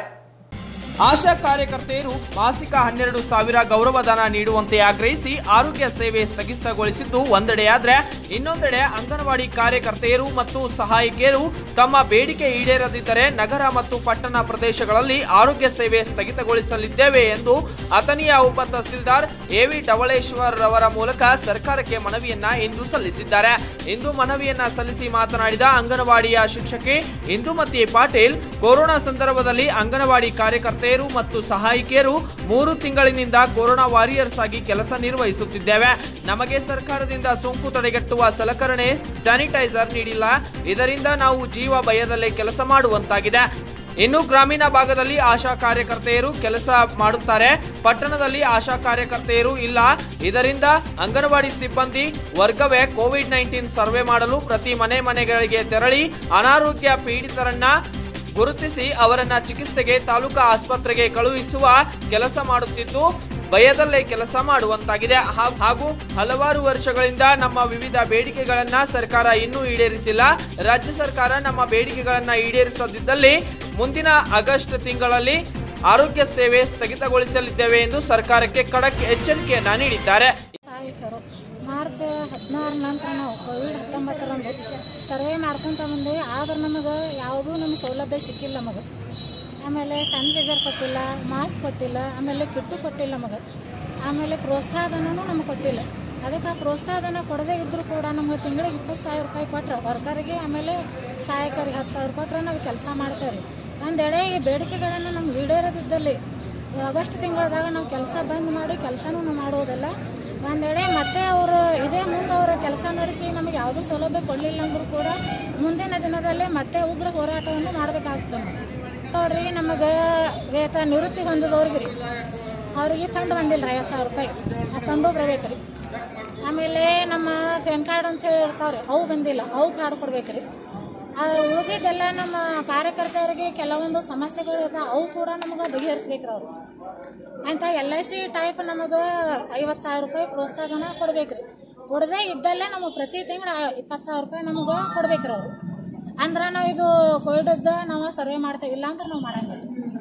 ಆಶಾ ಕಾರ್ಯಕರ್ತೆಯರು ಮಾಸಿಕ ಹನ್ನೆರಡು ಸಾವಿರ ಗೌರವಧನ ನೀಡುವಂತೆ ಆಗ್ರಹಿಸಿ ಆರೋಗ್ಯ ಸೇವೆ ಸ್ಥಗಿತಗೊಳಿಸಿದ್ದು ಒಂದೆಡೆಯಾದ್ರೆ ಇನ್ನೊಂದೆಡೆ ಅಂಗನವಾಡಿ ಕಾರ್ಯಕರ್ತೆಯರು ಮತ್ತು ಸಹಾಯಕಿಯರು ತಮ್ಮ ಬೇಡಿಕೆ ಈಡೇರದಿದ್ದರೆ ನಗರ ಮತ್ತು ಪಟ್ಟಣ ಪ್ರದೇಶಗಳಲ್ಲಿ ಆರೋಗ್ಯ ಸೇವೆ ಸ್ಥಗಿತಗೊಳಿಸಲಿದ್ದೇವೆ ಎಂದು ಅಥಣಿಯ ಉಪ ತಹಸೀಲ್ದಾರ್ ಎವಿ ಡವಳೇಶ್ವರ್ ರವರ ಮೂಲಕ ಸರ್ಕಾರಕ್ಕೆ ಮನವಿಯನ್ನ ಇಂದು ಸಲ್ಲಿಸಿದ್ದಾರೆ ಇಂದು ಮನವಿಯನ್ನ ಸಲ್ಲಿಸಿ ಮಾತನಾಡಿದ ಅಂಗನವಾಡಿಯ ಶಿಕ್ಷಕಿ ಇಂದುಮತಿ ಪಾಟೀಲ್ ಕೊರೋನಾ ಸಂದರ್ಭದಲ್ಲಿ ಅಂಗನವಾಡಿ ಕಾರ್ಯಕರ್ತೆಯರು ಮತ್ತು ಸಹಾಯಕಿಯರು ಮೂರು ತಿಂಗಳಿನಿಂದ ಕೊರೋನಾ ವಾರಿಯರ್ಸ್ ಆಗಿ ಕೆಲಸ ನಿರ್ವಹಿಸುತ್ತಿದ್ದೇವೆ ನಮಗೆ ಸರ್ಕಾರದಿಂದ ಸೋಂಕು ತಡೆಗಟ್ಟುವ ಸಲಕರಣೆ ಸ್ಯಾನಿಟೈಸರ್ ನೀಡಿಲ್ಲ ಇದರಿಂದ ನಾವು ಜೀವ ಭಯದಲ್ಲೇ ಕೆಲಸ ಮಾಡುವಂತಾಗಿದೆ ಇನ್ನು ಗ್ರಾಮೀಣ ಭಾಗದಲ್ಲಿ ಆಶಾ ಕಾರ್ಯಕರ್ತೆಯರು ಕೆಲಸ ಮಾಡುತ್ತಾರೆ ಪಟ್ಟಣದಲ್ಲಿ ಆಶಾ ಕಾರ್ಯಕರ್ತೆಯರು ಇಲ್ಲ ಇದರಿಂದ ಅಂಗನವಾಡಿ ಸಿಬ್ಬಂದಿ ವರ್ಗವೇ ಕೋವಿಡ್ ನೈನ್ಟೀನ್ ಸರ್ವೆ ಮಾಡಲು ಪ್ರತಿ ಮನೆ ಮನೆಗಳಿಗೆ ತೆರಳಿ ಅನಾರೋಗ್ಯ ಪೀಡಿತರನ್ನ ಗುರುತಿಸಿ ಅವರನ್ನ ಚಿಕಿತ್ಸೆಗೆ ತಾಲೂಕಾ ಆಸ್ಪತ್ರೆಗೆ ಕಳುಹಿಸುವ ಕೆಲಸ ಮಾಡುತ್ತಿದ್ದು ಭಯದಲ್ಲೇ ಕೆಲಸ ಮಾಡುವಂತಾಗಿದೆ ಹಾ- ಹಾಗೂ ಹಲವಾರು ವರ್ಷಗಳಿಂದ ನಮ್ಮ ವಿವಿಧ ಬೇಡಿಕೆಗಳನ್ನ ಸರ್ಕಾರ ಇನ್ನೂ ಈಡೇರಿಸಿಲ್ಲ ರಾಜ್ಯ ಸರ್ಕಾರ ನಮ್ಮ ಬೇಡಿಕೆಗಳನ್ನ ಈಡೇರಿಸದಿದ್ದಲ್ಲಿ ಮುಂದಿನ ಆಗಸ್ಟ್ ತಿಂಗಳಲ್ಲಿ ಆರೋಗ್ಯ ಸೇವೆ ಸ್ಥಗಿತಗೊಳಿಸಲಿದ್ದೇವೆ ಎಂದು ಸರ್ಕಾರಕ್ಕೆ ಖಡಕ್ ಎಚ್ಚರಿಕೆಯನ್ನ ನೀಡಿದ್ದಾರೆ ಸಹಾಯಕರು ಮಾರ್ಚ್ ಹದಿನಾರು ನಂತರ ನಾವು ಕೋವಿಡ್ ಹತ್ತೊಂಬತ್ತರಂದು ಸರ್ವೆ ಮಾಡ್ಕೊಂತ ಬಂದೇವಿ ಆದ್ರೆ ನಮಗೆ ಯಾವುದೂ ನಮಗೆ ಸೌಲಭ್ಯ ಸಿಕ್ಕಿಲ್ಲ ನಮಗೆ ಆಮೇಲೆ ಸ್ಯಾನಿಟೈಸರ್ ಕೊಟ್ಟಿಲ್ಲ ಮಾಸ್ಕ್ ಕೊಟ್ಟಿಲ್ಲ ಆಮೇಲೆ ಕಿಟ್ಟು ಕೊಟ್ಟಿಲ್ಲ ನಮಗೆ ಆಮೇಲೆ ಪ್ರೋತ್ಸಾಹಧನೂ ನಮಗೆ ಕೊಟ್ಟಿಲ್ಲ ಅದಕ್ಕೆ ಆ ಪ್ರೋತ್ಸಾಹಧನ ಕೊಡದೇ ಇದ್ದರೂ ಕೂಡ ನಮಗೆ ತಿಂಗಳಿಗೆ ಇಪ್ಪತ್ತು ಸಾವಿರ ರೂಪಾಯಿ ಕೊಟ್ಟರೆ ವರ್ಕರಿಗೆ ಆಮೇಲೆ ಸಹಾಯಕರಿಗೆ ಹತ್ತು ಸಾವಿರ ಕೊಟ್ಟರೆ ನಾವು ಕೆಲಸ ಮಾಡ್ತೇವೆ ಒಂದೆಡೆ ಈ ಬೇಡಿಕೆಗಳನ್ನು ನಮ್ಗೆ ಈಡೇರದಿದ್ದಲ್ಲಿ ಆಗಸ್ಟ್ ತಿಂಗಳದಾಗ ನಾವು ಕೆಲಸ ಬಂದ್ ಮಾಡಿ ಕೆಲಸನೂ ನಾವು ಮಾಡೋದಿಲ್ಲ ಒಂದೆಡೆ ಮತ್ತೆ ಅವರು ಇದೇ ಮುಂದೆ ಅವರು ಕೆಲಸ ನಡೆಸಿ ನಮಗೆ ಯಾವುದೂ ಸೌಲಭ್ಯ ಕೊಡಲಿಲ್ಲ ಅಂದ್ರೂ ಕೂಡ ಮುಂದಿನ ದಿನದಲ್ಲಿ ಮತ್ತೆ ಉಗ್ರ ಹೋರಾಟವನ್ನು ಮಾಡಬೇಕಾಗ್ತದೆ ನಾವು ನೋಡ್ರಿ ನಮಗೆ ವೇತ ನಿವೃತ್ತಿ ಹೊಂದಿದವ್ರಿಗೆ ರೀ ಅವ್ರಿಗೆ ಫಂಡ್ ಬಂದಿಲ್ಲ ಐವತ್ತು ಸಾವಿರ ರೂಪಾಯಿ ಆ ಫಂಡು ಬರಬೇಕು ರೀ ಆಮೇಲೆ ನಮ್ಮ ಪೆನ್ ಕಾರ್ಡ್ ಅಂತ ಹೇಳಿ ಇರ್ತಾವ್ರಿ ಅವು ಬಂದಿಲ್ಲ ಅವು ಕಾರ್ಡ್ ಕೊಡ್ಬೇಕ್ರಿ ಆ ಉಳಿದಿದ್ದೆಲ್ಲ ನಮ್ಮ ಕಾರ್ಯಕರ್ತರಿಗೆ ಕೆಲವೊಂದು ಸಮಸ್ಯೆಗಳು ಇರ್ತಾವ ಅವು ಕೂಡ ನಮಗೆ ಬಗೆಹರಿಸ್ಬೇಕ್ರಿ ಅವರು ಅಂತ ಎಲ್ ಐ ಸಿ ಟೈಪ್ ನಮಗೆ ಐವತ್ತು ಸಾವಿರ ರೂಪಾಯಿ ಪ್ರೋತ್ಸಾಹನ ಕೊಡ್ಬೇಕ್ರಿ ಕೊಡದೇ ಇದ್ದಲ್ಲೇ ನಮಗೆ ಪ್ರತಿ ತಿಂಗಳು ಇಪ್ಪತ್ತು ಸಾವಿರ ರೂಪಾಯಿ ನಮಗೆ ಕೊಡ್ಬೇಕ್ರಿ ಅವರು ಅಂದ್ರೆ ನಾವು ಇದು ಕೋವಿಡ್ ನಾವು ಸರ್ವೆ ಮಾಡ್ತೇವೆ ಇಲ್ಲ ಅಂದ್ರೆ ನಾವು ಮಾಡಂಗಿಲ್ಲ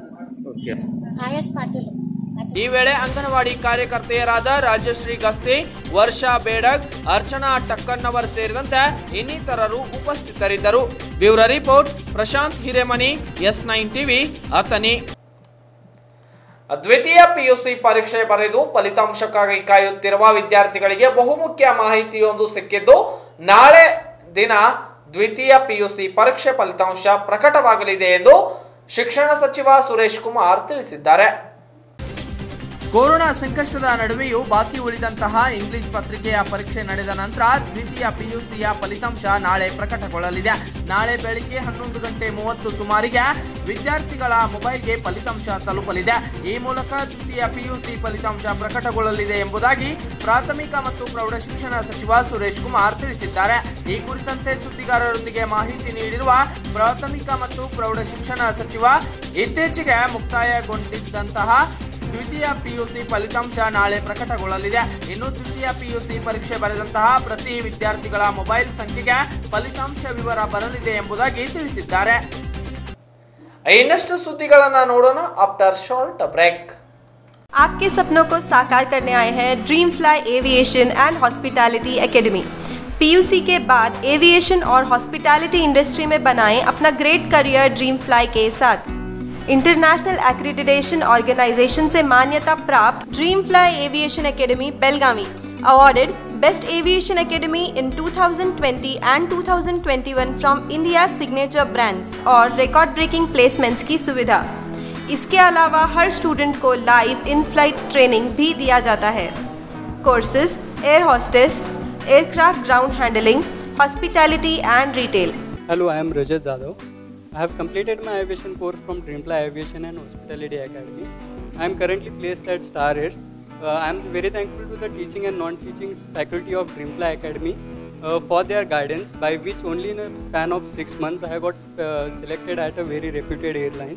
ಐ ಎಸ್ ಪಾಟೀಲ್ ಈ ವೇಳೆ ಅಂಗನವಾಡಿ ಕಾರ್ಯಕರ್ತೆಯರಾದ ರಾಜಶ್ರೀ ಗಸ್ತಿ ವರ್ಷಾ ಬೇಡಗ್ ಅರ್ಚನಾ ಟಕ್ಕನ್ನವರ್ ಸೇರಿದಂತೆ ಇನ್ನಿತರರು ಉಪಸ್ಥಿತರಿದ್ದರು bureau report Prashant Hiremani S nine TV Athani ದ್ವಿತೀಯ ಪಿಯುಸಿ ಪರೀಕ್ಷೆ ಬರೆದು ಫಲಿತಾಂಶಕ್ಕಾಗಿ ಕಾಯುತ್ತಿರುವ ವಿದ್ಯಾರ್ಥಿಗಳಿಗೆ ಬಹುಮುಖ್ಯ ಮಾಹಿತಿಯೊಂದು ಸಿಕ್ಕಿದ್ದು ನಾಳೆ ದಿನ ದ್ವಿತೀಯ ಪಿಯುಸಿ ಪರೀಕ್ಷೆ ಫಲಿತಾಂಶ ಪ್ರಕಟವಾಗಲಿದೆ ಎಂದು ಶಿಕ್ಷಣ ಸಚಿವ ಸುರೇಶ್ ಕುಮಾರ್ ತಿಳಿಸಿದ್ದಾರೆ ಕೊರೋನಾ ಸಂಕಷ್ಟದ ನಡುವೆಯೂ ಬಾಕಿ ಉಳಿದಂತಹ ಇಂಗ್ಲಿಷ್ ಪತ್ರಿಕೆಯ ಪರೀಕ್ಷೆ ನಡೆದ ನಂತರ ದ್ವಿತೀಯ ಪಿಯುಸಿಯ ಫಲಿತಾಂಶ ನಾಳೆ ಪ್ರಕಟಗೊಳ್ಳಲಿದೆ ನಾಳೆ ಬೆಳಿಗ್ಗೆ ಹನ್ನೊಂದು ಗಂಟೆ ಮೂವತ್ತು ಸುಮಾರಿಗೆ ವಿದ್ಯಾರ್ಥಿಗಳ ಮೊಬೈಲ್ಗೆ ಫಲಿತಾಂಶ ತಲುಪಲಿದೆ ಈ ಮೂಲಕ ದ್ವಿತೀಯ ಪಿಯುಸಿ ಫಲಿತಾಂಶ ಪ್ರಕಟಗೊಳ್ಳಲಿದೆ ಎಂಬುದಾಗಿ ಪ್ರಾಥಮಿಕ ಮತ್ತು ಪ್ರೌಢಶಿಕ್ಷಣ ಸಚಿವ ಸುರೇಶ್ ಕುಮಾರ್ ತಿಳಿಸಿದ್ದಾರೆ ಈ ಕುರಿತಂತೆ ಸುದ್ದಿಗಾರರೊಂದಿಗೆ ಮಾಹಿತಿ ನೀಡಿರುವ ಪ್ರಾಥಮಿಕ ಮತ್ತು ಪ್ರೌಢಶಿಕ್ಷಣ ಸಚಿವ ಇತ್ತೀಚೆಗೆ ಮುಕ್ತಾಯಗೊಂಡಿದ್ದಂತಹ ದ್ವಿತೀಯ ಪಿಯುಸಿ ಫಲಿತಾಂಶ ನಾಳೆ ಪ್ರಕಟಗೊಳ್ಳಲಿದೆ ಇನ್ನು ತೃತೀಯ ಪಿಯುಸಿ ಪರೀಕ್ಷೆ ಬರೆದಂತಹ ಪ್ರತಿ ವಿದ್ಯಾರ್ಥಿಗಳ ಮೊಬೈಲ್ ಸಂಖ್ಯೆಗೆ ಫಲಿತಾಂಶ ವಿವರ ಬರಲಿದೆ ಎಂಬುದಾಗಿ ತಿಳಿಸಿದ್ದಾರೆ ಇನ್ನಷ್ಟು ಸುದ್ದಿಗಳನ್ನ ನೋಡೋಣ ಆಫ್ಟರ್ ಶಾರ್ಟ್ ಬ್ರೇಕ್ आपके सपनों को साकार करने आए हैं dream fly aviation and hospitality academy PUC के बाद एविएशन और हॉस्पिटैलिटी इंडस्ट्री में बनाएं अपना ग्रेट करियर ड्रीम फ्लाई के साथ इंटरनेशनल एक्रेडिटेशन ऑर्गेनाइजेशन से मान्यता प्राप्त dream fly aviation academy Belagavi awarded Best Aviation Academy in 2020 and 2021 from India's signature brands और record breaking placements की सुविधा इसके अलावा हर स्टूडेंट को लाइव इन फ्लाइट ट्रेनिंग भी दिया जाता है courses air hostess aircraft ground handling hospitality and retail Hello, I am Rajat Jadhav. I have completed my aviation course from Dreamfly Aviation and Hospitality Academy. I am currently placed at Star Airs. Uh, I am very thankful to the teaching and non-teaching faculty of Dreamfly Academy uh, for their guidance, by which only in a span of six months I got uh, selected at a very reputed airlines.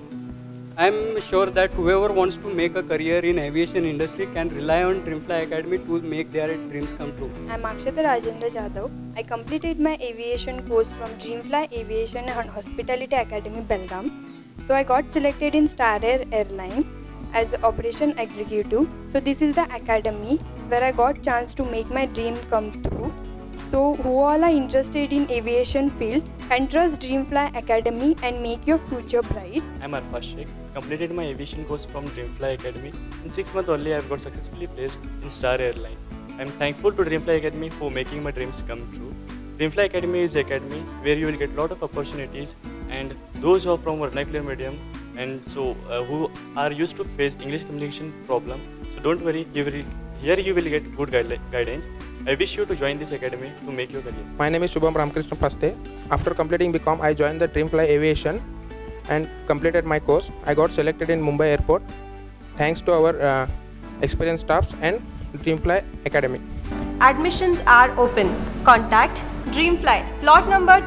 I am sure that whoever wants to make a career in aviation industry can rely on Dreamfly Academy to make their dreams come true. I'm Akshata Rajendra Jadhav. I completed my aviation course from Dreamfly Aviation and Hospitality Academy, Belgaum. So I got selected in Star Air Airline as operation executive. So this is the academy where I got chance to make my dream come true. So who all are interested in aviation field can trust Dreamfly Academy and make your future bright. I'm Arfaz Sheikh. Completed my aviation course from Dreamfly Academy. In six months only, I've got successfully placed in Star Airline. I'm thankful to Dreamfly Academy for making my dreams come true. Dreamfly Academy is the academy where you will get a lot of opportunities, and those who are from vernacular medium and so uh, who are used to face English communication problem. So don't worry, you will, here you will get good guide- guidance. I wish you to join this academy to make your career. My name is Shubham Ramakrishna Paste. After completing BCom, I joined the Dreamfly Aviation and completed my course. I got selected in Mumbai Airport thanks to our uh, experienced staffs and Dreamfly Academy. Admissions are open. Contact Dreamfly, plot number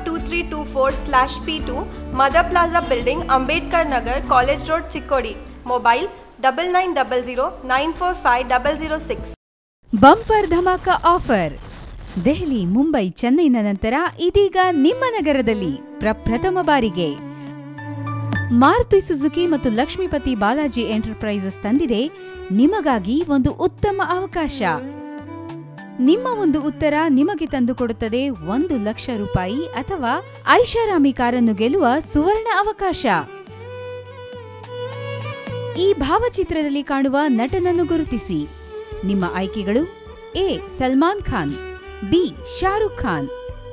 2324/P2, Mother Plaza Building, Ambedkar Nagar, College Road, Chikkodi. Mobile 9900945006. Bumper ಧಮಾಕ offer Delhi Mumbai ಚೆನ್ನೈನ ನಂತರ ಇದೀಗ ನಿಮ್ಮ ನಗರದಲ್ಲಿ ಪ್ರಪ್ರಥಮ ಬಾರಿಗೆ Maruti Suzuki ಮತ್ತು Lakshmipathi Balaji enterprises ತಂದಿದೆ ನಿಮಗಾಗಿ ಒಂದು ಉತ್ತಮ ಅವಕಾಶ ನಿಮ್ಮ ಒಂದು ಉತ್ತರ ನಿಮಗೆ ತಂದುಕೊಡುತ್ತದೆ ಒಂದು ಲಕ್ಷ ರೂಪಾಯಿ ಅಥವಾ ಐಷಾರಾಮಿ ಕಾರನ್ನು ಗೆಲ್ಲುವ ಸುವರ್ಣ ಅವಕಾಶ ಈ ಭಾವಚಿತ್ರದಲ್ಲಿ ಕಾಣುವ ನಟನನ್ನು ಗುರುತಿಸಿ ನಿಮ್ಮ ಆಯ್ಕೆಗಳು ಎ ಸಲ್ಮಾನ್ ಖಾನ್ ಬಿ ಶಾರುಖ್ ಖಾನ್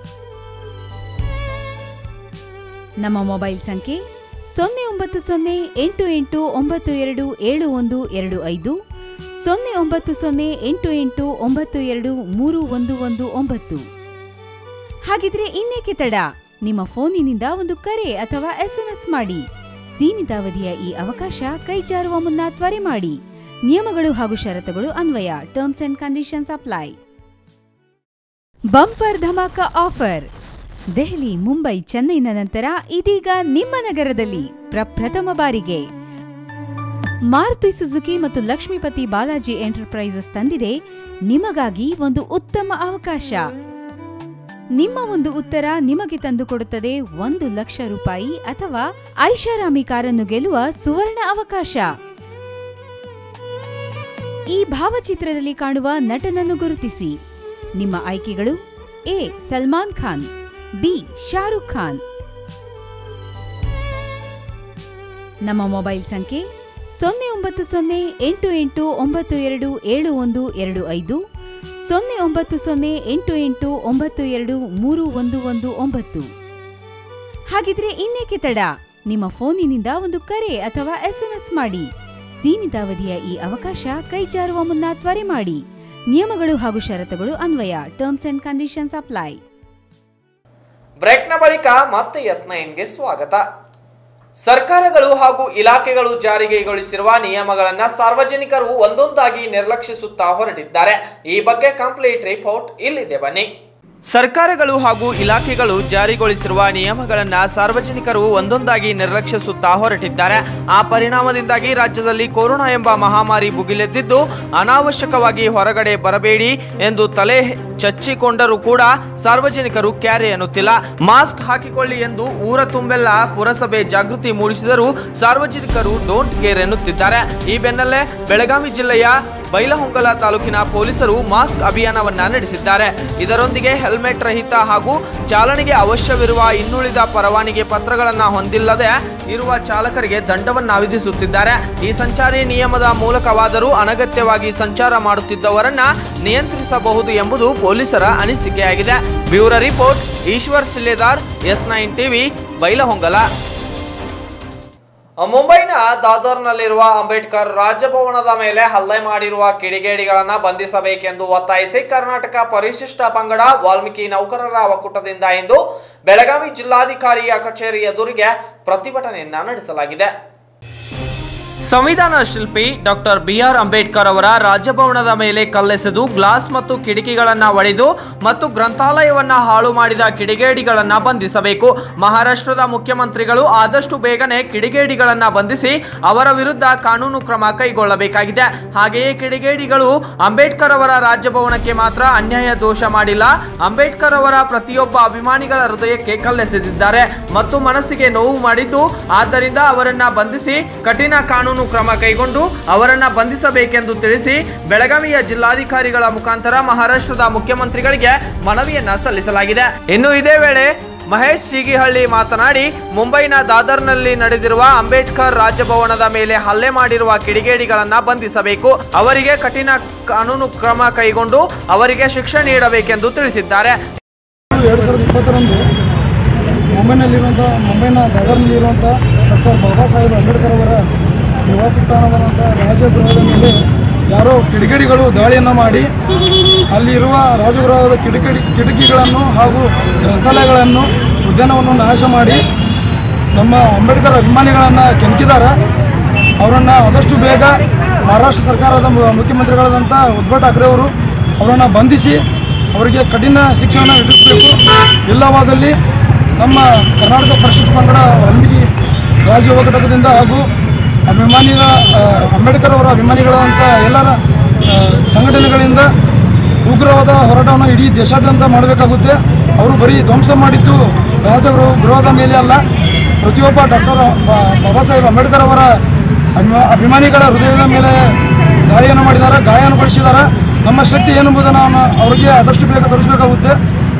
ನಮ್ಮ ಮೊಬೈಲ್ ಸಂಖ್ಯೆ ಸೊನ್ನೆ ಒಂಬತ್ತು ಸೊನ್ನೆ ಎಂಟು ಎಂಟು ಒಂಬತ್ತು ಎರಡು ಏಳು ಒಂದು ಎರಡು ಐದು ಸೊನ್ನೆ ಒಂಬತ್ತು ಸೊನ್ನೆ ಎಂಟು ಎಂಟು ಒಂಬತ್ತು ಎರಡು ಮೂರು ಒಂದು ಒಂದು ಒಂಬತ್ತು ಹಾಗಿದ್ರೆ ಇನ್ನೇಕೆ ತಡ ನಿಮ್ಮ ಫೋನಿನಿಂದ ಒಂದು ಕರೆ ಅಥವಾ ಎಸ್ಎಂಎಸ್ ಮಾಡಿ ಸೀಮಿತಾವಧಿಯ ಈ ಅವಕಾಶ ಕೈಜಾರುವ ಮುನ್ನ ತ್ವರೆ ಮಾಡಿ ನಿಯಮಗಳು ಹಾಗೂ ಷರತ್ತುಗಳು ಅನ್ವಯ terms and conditions apply bumper ಧಮಾಕ ಆಫರ್ ದೆಹಲಿ ಮುಂಬೈ ಚೆನ್ನೈನ ನಂತರ ಇದೀಗ ನಿಮ್ಮ ನಗರದಲ್ಲಿ ಪ್ರಪ್ರಥಮ ಬಾರಿಗೆ ಮಾರುತಿ ಸುಜುಕಿ ಮತ್ತು ಲಕ್ಷ್ಮೀಪತಿ ಬಾಲಾಜಿ ಎಂಟರ್ಪ್ರೈಸಸ್ ತಂದಿದೆ ನಿಮಗಾಗಿ ಒಂದು ಉತ್ತಮ ಅವಕಾಶ ನಿಮ್ಮ ಒಂದು ಉತ್ತರ ನಿಮಗೆ ತಂದುಕೊಡುತ್ತದೆ ಒಂದು ಲಕ್ಷ ರೂಪಾಯಿ ಅಥವಾ ಐಷಾರಾಮಿ ಕಾರನ್ನು ಗೆಲ್ಲುವ ಸುವರ್ಣ ಅವಕಾಶ ಈ ಭಾವಚಿತ್ರದಲ್ಲಿ ಕಾಣುವ ನಟನನ್ನು ಗುರುತಿಸಿ ನಿಮ್ಮ ಆಯ್ಕೆಗಳು ಎ ಸಲ್ಮಾನ್ ಖಾನ್ ಬಿ ಶಾರುಖ್ ಖಾನ್ ನಮ್ಮ ಮೊಬೈಲ್ ಸಂಖ್ಯೆ ಸೊನ್ನೆ ಒಂಬತ್ತು ಸೊನ್ನೆ ಎಂಟು ಎಂಟು ಒಂಬತ್ತು ಎರಡು ಏಳು ಒಂದು ಎರಡು ಐದು ಸೊನ್ನೆ ಒಂಬತ್ತು ಸೊನ್ನೆ ಎಂಟು ಎಂಟು ಒಂಬತ್ತು ಎರಡು ಮೂರು ಒಂದು ಒಂದು ಒಂಬತ್ತು ಹಾಗಿದ್ರೆ ಇನ್ನೇಕೆ ತಡ ನಿಮ್ಮ ಫೋನಿನಿಂದ ಒಂದು ಕರೆ ಅಥವಾ ಎಸ್ಎಂಎಸ್ ಮಾಡಿ ಸೀಮಿತಾವಧಿಯ ಈ ಅವಕಾಶ ಕೈಜಾರುವ ಮುನ್ನ ತ್ವರೆ ಮಾಡಿ ನಿಯಮಗಳು ಹಾಗೂ ಷರತ್ತುಗಳು ಅನ್ವಯ ಟರ್ಮ್ಸ್ ಅಂಡ್ ಕಂಡೀಷನ್ಸ್ ಅಪ್ಲೈ ಬ್ರೇಕ್ನ ಬಳಿಕ ಮತ್ತೆ ಎಸ್ ನೈನ್ಗೆ ಸ್ವಾಗತ ಸರ್ಕಾರಗಳು ಹಾಗೂ ಇಲಾಖೆಗಳು ಜಾರಿಗೆಗೊಳಿಸಿರುವ ನಿಯಮಗಳನ್ನ ಸಾರ್ವಜನಿಕರು ಒಂದೊಂದಾಗಿ ನಿರ್ಲಕ್ಷಿಸುತ್ತಾ ಹೊರಟಿದ್ದಾರೆ ಈ ಬಗ್ಗೆ ಕಂಪ್ಲೀಟ್ ರಿಪೋರ್ಟ್ ಇಲ್ಲಿದೆ ಬನ್ನಿ ಸರ್ಕಾರಗಳು ಹಾಗೂ ಇಲಾಖೆಗಳು ಜಾರಿಗೊಳಿಸಿರುವ ನಿಯಮಗಳನ್ನು ಸಾರ್ವಜನಿಕರು ಒಂದೊಂದಾಗಿ ನಿರ್ಲಕ್ಷಿಸುತ್ತಾ ಹೊರಟಿದ್ದಾರೆ ಆ ಪರಿಣಾಮದಿಂದಾಗಿ ರಾಜ್ಯದಲ್ಲಿ ಕೊರೋನಾ ಎಂಬ ಮಹಾಮಾರಿ ಭುಗಿಲೆದ್ದಿದ್ದು ಅನಾವಶ್ಯಕವಾಗಿ ಹೊರಗಡೆ ಬರಬೇಡಿ ಎಂದು ತಲೆ ಚಚ್ಚಿಕೊಂಡರೂ ಕೂಡ ಸಾರ್ವಜನಿಕರು ಕ್ಯಾರೆ ಅನ್ನುತ್ತಿಲ್ಲ ಮಾಸ್ಕ್ ಹಾಕಿಕೊಳ್ಳಿ ಎಂದು ಊರ ತುಂಬೆಲ್ಲ ಪುರಸಭೆ ಜಾಗೃತಿ ಮೂಡಿಸಿದರೂ ಸಾರ್ವಜನಿಕರು ಡೋಂಟ್ ಕೇರ್ ಎನ್ನುತ್ತಿದ್ದಾರೆ ಈ ಬೆನ್ನಲ್ಲೇ ಬೆಳಗಾವಿ ಜಿಲ್ಲೆಯ ಬೈಲಹೊಂಗಲ ತಾಲೂಕಿನ ಪೊಲೀಸರು ಮಾಸ್ಕ್ ಅಭಿಯಾನವನ್ನ ನಡೆಸಿದ್ದಾರೆ ಇದರೊಂದಿಗೆ ಹೆಲ್ಮೆಟ್ ರಹಿತ ಹಾಗೂ ಚಾಲನೆಗೆ ಅವಶ್ಯವಿರುವ ಇನ್ನುಳಿದ ಪರವಾನಗಿ ಪತ್ರಗಳನ್ನ ಹೊಂದಿಲ್ಲದೆ ಇರುವ ಚಾಲಕರಿಗೆ ದಂಡವನ್ನ ವಿಧಿಸುತ್ತಿದ್ದಾರೆ ಈ ಸಂಚಾರಿ ನಿಯಮದ ಮೂಲಕವಾದರೂ ಅನಗತ್ಯವಾಗಿ ಸಂಚಾರ ಮಾಡುತ್ತಿದ್ದವರನ್ನ ನಿಯಂತ್ರಿಸಬಹುದು ಎಂಬುದು ಪೊಲೀಸರ ಅನಿಸಿಕೆಯಾಗಿದೆ bureau report Ishwar Shiledar S nine TV Bailhongal ಮುಂಬೈನ ದಾದರ್ನಲ್ಲಿರುವ ಅಂಬೇಡ್ಕರ್ ರಾಜಭವನದ ಮೇಲೆ ಹಲ್ಲೆ ಮಾಡಿರುವ ಕಿಡಿಗೇಡಿಗಳನ್ನ ಬಂಧಿಸಬೇಕೆಂದು ಒತ್ತಾಯಿಸಿ ಕರ್ನಾಟಕ ಪರಿಶಿಷ್ಟ ಪಂಗಡ ವಾಲ್ಮೀಕಿ ನೌಕರರ ಒಕ್ಕೂಟದಿಂದ ಇಂದು ಬೆಳಗಾವಿ ಜಿಲ್ಲಾಧಿಕಾರಿಯ ಕಚೇರಿ ಎದುರಿಗೆ ಪ್ರತಿಭಟನೆಯನ್ನ ನಡೆಸಲಾಗಿದೆ ಸಂವಿಧಾನ ಶಿಲ್ಪಿ ಡಾಕ್ಟರ್ ಬಿ ಆರ್ ಅಂಬೇಡ್ಕರ್ ಅವರ ರಾಜಭವನದ ಮೇಲೆ ಕಲ್ಲೆಸೆದು ಗ್ಲಾಸ್ ಮತ್ತು ಕಿಟಕಿಗಳನ್ನ ಒಡೆದು ಮತ್ತು ಗ್ರಂಥಾಲಯವನ್ನ ಹಾಳು ಮಾಡಿದ ಕಿಡಿಗೇಡಿಗಳನ್ನ ಬಂಧಿಸಬೇಕು ಮಹಾರಾಷ್ಟ್ರದ ಮುಖ್ಯಮಂತ್ರಿಗಳು ಆದಷ್ಟು ಬೇಗನೆ ಕಿಡಿಗೇಡಿಗಳನ್ನ ಬಂಧಿಸಿ ಅವರ ವಿರುದ್ಧ ಕಾನೂನು ಕ್ರಮ ಕೈಗೊಳ್ಳಬೇಕಾಗಿದೆ ಹಾಗೆಯೇ ಕಿಡಿಗೇಡಿಗಳು ಅಂಬೇಡ್ಕರ್ ಅವರ ರಾಜಭವನಕ್ಕೆ ಮಾತ್ರ ಅನ್ಯಾಯ ದೋಷ ಮಾಡಿಲ್ಲ ಅಂಬೇಡ್ಕರ್ ಅವರ ಪ್ರತಿಯೊಬ್ಬ ಅಭಿಮಾನಿಗಳ ಹೃದಯಕ್ಕೆ ಕಲ್ಲೆಸೆದಿದ್ದಾರೆ ಮತ್ತು ಮನಸ್ಸಿಗೆ ನೋವು ಮಾಡಿದ್ದು ಆದ್ದರಿಂದ ಅವರನ್ನ ಬಂಧಿಸಿ ಕಠಿಣ ಕಾನೂನು ಕ್ರಮ ಕೈಗೊಂಡು ಅವರನ್ನ ಬಂಧಿಸಬೇಕೆಂದು ತಿಳಿಸಿ ಬೆಳಗಾವಿಯ ಜಿಲ್ಲಾಧಿಕಾರಿಗಳ ಮುಖಾಂತರ ಮಹಾರಾಷ್ಟ್ರದ ಮುಖ್ಯಮಂತ್ರಿಗಳಿಗೆ ಮನವಿಯನ್ನ ಸಲ್ಲಿಸಲಾಗಿದೆ ಇನ್ನು ಇದೇ ವೇಳೆ ಮಹೇಶ್ ಸೀಗಿಹಳ್ಳಿ ಮಾತನಾಡಿ ಮುಂಬೈನ ದಾದರ್ನಲ್ಲಿ ನಡೆದಿರುವ ಅಂಬೇಡ್ಕರ್ ರಾಜಭವನದ ಮೇಲೆ ಹಲ್ಲೆ ಮಾಡಿರುವ ಕಿಡಿಗೇಡಿಗಳನ್ನ ಬಂಧಿಸಬೇಕು ಅವರಿಗೆ ಕಠಿಣ ಕಾನೂನು ಕ್ರಮ ಕೈಗೊಂಡು ಅವರಿಗೆ ಶಿಕ್ಷೆ ನೀಡಬೇಕೆಂದು ತಿಳಿಸಿದ್ದಾರೆ ಎರಡು ಸಾವಿರದ ಇಪ್ಪತ್ತರಂದು ಮುಂಬೈನಲ್ಲಿರುವಂಥ ಮುಂಬೈನ ದಾದರ್ನಲ್ಲಿರುವಂಥ ಡಾಕ್ಟರ್ ಬಾಬಾ ಸಾಹೇಬ್ ಅಂಬೇಡ್ಕರ್ ಅವರ ನಿವಾಸ ಸ್ಥಾನವಾದಂಥ ರಾಜಗೃಹದ ಮೇಲೆ ಯಾರೋ ಕಿಡಿಗೇಡಿಗಳು ದಾಳಿಯನ್ನು ಮಾಡಿ ಅಲ್ಲಿರುವ ರಾಜಗೃಹದ ಕಿಟಕಿ ಕಿಟಕಿಗಳನ್ನು ಹಾಗೂ ಗ್ರಂಥಾಲಯಗಳನ್ನು ಉದ್ಯಾನವನ್ನು ನಾಶ ಮಾಡಿ ನಮ್ಮ ಅಂಬೇಡ್ಕರ್ ಅಭಿಮಾನಿಗಳನ್ನು ಕೆಣಕಿದ್ದಾರೆ ಅವರನ್ನು ಆದಷ್ಟು ಬೇಗ ಮಹಾರಾಷ್ಟ್ರ ಸರ್ಕಾರದ ಮು- ಮುಖ್ಯಮಂತ್ರಿಗಳಾದಂಥ ಉದ್ಧವ್ ಠಾಕ್ರೆ ಅವರು ಅವರನ್ನು ಬಂಧಿಸಿ ಅವರಿಗೆ ಕಠಿಣ ಶಿಕ್ಷೆಯನ್ನು ವಿಧಿಸಬೇಕು ಇಲ್ಲವಾದಲ್ಲಿ ನಮ್ಮ ಕರ್ನಾಟಕ ಪರಿಶಿಷ್ಟ ಪಂಗಡ ವಾಲ್ಮೀಕಿ ರಾಜ್ಯ ಘಟಕದಿಂದ ಹಾಗೂ ಅಭಿಮಾನಿಗಳ ಆ, ಅಂಬೇಡ್ಕರ್ ಅವರ ಅಭಿಮಾನಿಗಳಾದಂಥ ಎಲ್ಲರ ಆ, ಸಂಘಟನೆಗಳಿಂದ ಉಗ್ರವಾದ ಹೋರಾಟವನ್ನು ಇಡೀ ದೇಶಾದ್ಯಂತ ಮಾಡಬೇಕಾಗುತ್ತೆ ಅವರು ಬರೀ ಧ್ವಂಸ ಮಾಡಿದ್ದು ರಾಜಗೃಹ ಗೃಹದ ಮೇಲೆ ಅಲ್ಲ ಪ್ರತಿಯೊಬ್ಬ ಡಾಕ್ಟರ್ ಬಾಬಾ ಸಾಹೇಬ್ ಅಂಬೇಡ್ಕರ್ ಅವರ ಅಭಿಮಾ ಅಭಿಮಾನಿಗಳ ಹೃದಯದ ಮೇಲೆ ದಾಳಿಯನ್ನು ಮಾಡಿದ್ದಾರೆ ಗಾಯನಗೊಳಿಸಿದ್ದಾರೆ ನಮ್ಮ ಶಕ್ತಿ ಏನೆಂಬುದನ್ನು ನಾವು ಅವರಿಗೆ ಆದಷ್ಟು ಬೇಗ ತೋರಿಸಬೇಕಾಗುತ್ತೆ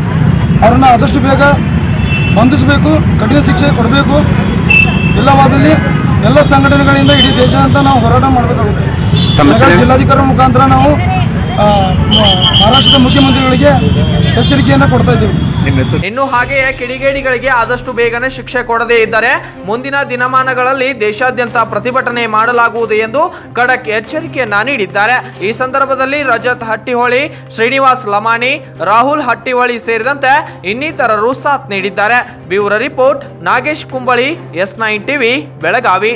ಅವರನ್ನು ಆದಷ್ಟು ಬೇಗ ಬಂಧಿಸಬೇಕು ಕಠಿಣ ಶಿಕ್ಷೆ ಕೊಡಬೇಕು ಇಲ್ಲವಾದಲ್ಲಿ ಎಲ್ಲ ಸಂಘಟನೆಗಳಿಂದ ಇಡೀ ದೇಶಾದ್ಯಂತ ನಾವು ಹೋರಾಟ ಮಾಡಬೇಕಾಗುತ್ತೆ ಬೆಳಗಾವಿ ಜಿಲ್ಲಾಧಿಕಾರಿ ಮುಖಾಂತರ ನಾವು ಆ, ಮ- ಮಹಾರಾಷ್ಟ್ರದ ಮುಖ್ಯಮಂತ್ರಿಗಳಿಗೆ ಎಚ್ಚರಿಕೆಯನ್ನು ಕೊಡ್ತಾ ಇದ್ದೀವಿ ಇನ್ನು ಹಾಗೆಯೇ ಕಿಡಿಗೇಡಿಗಳಿಗೆ ಆದಷ್ಟು ಬೇಗನೆ ಶಿಕ್ಷೆ ಕೊಡದೇ ಇದ್ದರೆ ಮುಂದಿನ ದಿನಮಾನಗಳಲ್ಲಿ ದೇಶಾದ್ಯಂತ ಪ್ರತಿಭಟನೆ ಮಾಡಲಾಗುವುದು ಎಂದು ಖಡಕ್ ಎಚ್ಚರಿಕೆಯನ್ನ ನೀಡಿದ್ದಾರೆ ಈ ಸಂದರ್ಭದಲ್ಲಿ ರಜತ್ ಹಟ್ಟಿಹೊಳಿ ಶ್ರೀನಿವಾಸ್ ಲಮಾನಿ ರಾಹುಲ್ ಹಟ್ಟಿಹೊಳಿ ಸೇರಿದಂತೆ ಇನ್ನಿತರರು ಸಾಥ್ ನೀಡಿದ್ದಾರೆ bureau report Nagesh Kumbali S nine TV Belagavi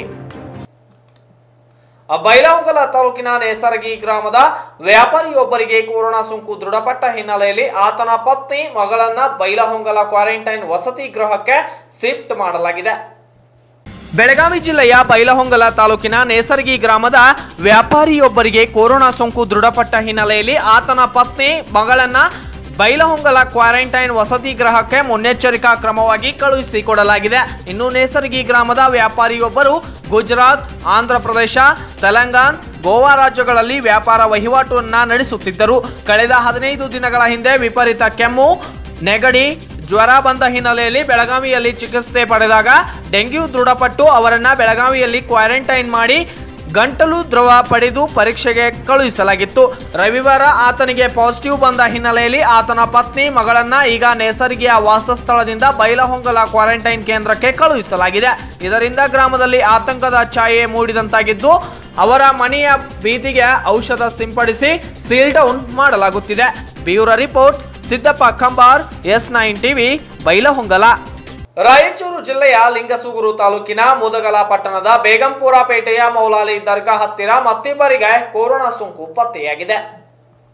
Bailhongal ತಾಲೂಕಿನ ನೇಸರಗಿ ಗ್ರಾಮದ ವ್ಯಾಪಾರಿಯೊಬ್ಬರಿಗೆ ಕೊರೋನಾ ಸೋಂಕು ದೃಢಪಟ್ಟ ಹಿನ್ನೆಲೆಯಲ್ಲಿ ಆತನ ಪತ್ನಿ ಮಗಳನ್ನ ಬೈಲಹೊಂಗಲ ಕ್ವಾರಂಟೈನ್ ವಸತಿ ಗೃಹಕ್ಕೆ ಶಿಫ್ಟ್ ಮಾಡಲಾಗಿದೆ ಬೆಳಗಾವಿ ಜಿಲ್ಲೆಯ ಬೈಲಹೊಂಗಲ ತಾಲೂಕಿನ ನೇಸರ್ಗಿ ಗ್ರಾಮದ ವ್ಯಾಪಾರಿಯೊಬ್ಬರಿಗೆ ಕೊರೋನಾ ಸೋಂಕು ದೃಢಪಟ್ಟ ಹಿನ್ನೆಲೆಯಲ್ಲಿ ಆತನ ಪತ್ನಿ ಮಗಳನ್ನ ಬೈಲಹೊಂಗಲ ಕ್ವಾರಂಟೈನ್ ವಸತಿ ಗೃಹಕ್ಕೆ ಮುನ್ನೆಚ್ಚರಿಕಾ ಕ್ರಮವಾಗಿ ಕಳುಹಿಸಿಕೊಡಲಾಗಿದೆ ಇನ್ನು ನೇಸರ್ಗಿ ಗ್ರಾಮದ ವ್ಯಾಪಾರಿಯೊಬ್ಬರು ಗುಜರಾತ್ ಆಂಧ್ರ ಪ್ರದೇಶ ತೆಲಂಗಾಣ ಗೋವಾ ರಾಜ್ಯಗಳಲ್ಲಿ ವ್ಯಾಪಾರ ವಹಿವಾಟುವನ್ನ ನಡೆಸುತ್ತಿದ್ದರು ಕಳೆದ ಹದಿನೈದು ದಿನಗಳ ಹಿಂದೆ ವಿಪರೀತ ಕೆಮ್ಮು ನೆಗಡಿ ಜ್ವರ ಬಂದ ಹಿನ್ನೆಲೆಯಲ್ಲಿ ಬೆಳಗಾವಿಯಲ್ಲಿ ಚಿಕಿತ್ಸೆ ಪಡೆದಾಗ ಡೆಂಗ್ಯೂ ದೃಢಪಟ್ಟು ಅವರನ್ನ ಬೆಳಗಾವಿಯಲ್ಲಿ ಕ್ವಾರಂಟೈನ್ ಮಾಡಿ ಗಂಟಲು ದ್ರವ ಪಡೆದು ಪರೀಕ್ಷೆಗೆ ಕಳುಹಿಸಲಾಗಿತ್ತು ರವಿವಾರ ಆತನಿಗೆ ಪಾಸಿಟಿವ್ ಬಂದ ಹಿನ್ನೆಲೆಯಲ್ಲಿ ಆತನ ಪತ್ನಿ ಮಗಳನ್ನ ಈಗ ನೇಸರ್ಗಿಯ ವಾಸಸ್ಥಳದಿಂದ ಬೈಲಹೊಂಗಲ ಕ್ವಾರಂಟೈನ್ ಕೇಂದ್ರಕ್ಕೆ ಕಳುಹಿಸಲಾಗಿದೆ ಇದರಿಂದ ಗ್ರಾಮದಲ್ಲಿ ಆತಂಕದ ಛಾಯೆ ಮೂಡಿದಂತಾಗಿದ್ದು ಅವರ ಮನೆಯ ಬೀದಿಗೆ ಔಷಧ ಸಿಂಪಡಿಸಿ ಸೀಲ್ ಡೌನ್ ಮಾಡಲಾಗುತ್ತಿದೆ bureau report Siddappa Kambar S nine TV Bailhongal Raichur ಜಿಲ್ಲೆಯ ಲಿಂಗಸೂಗೂರು ತಾಲೂಕಿನ ಮುದಗಲ ಪಟ್ಟಣದ ಬೇಗಂಪುರ ಪೇಟೆಯ ಮೌಲಾಲಿ ದರ್ಗಾ ಹತ್ತಿರ ಮತ್ತಿಬ್ಬರಿಗೆ ಕೊರೋನಾ ಸೋಂಕು ಪತ್ತೆಯಾಗಿದೆ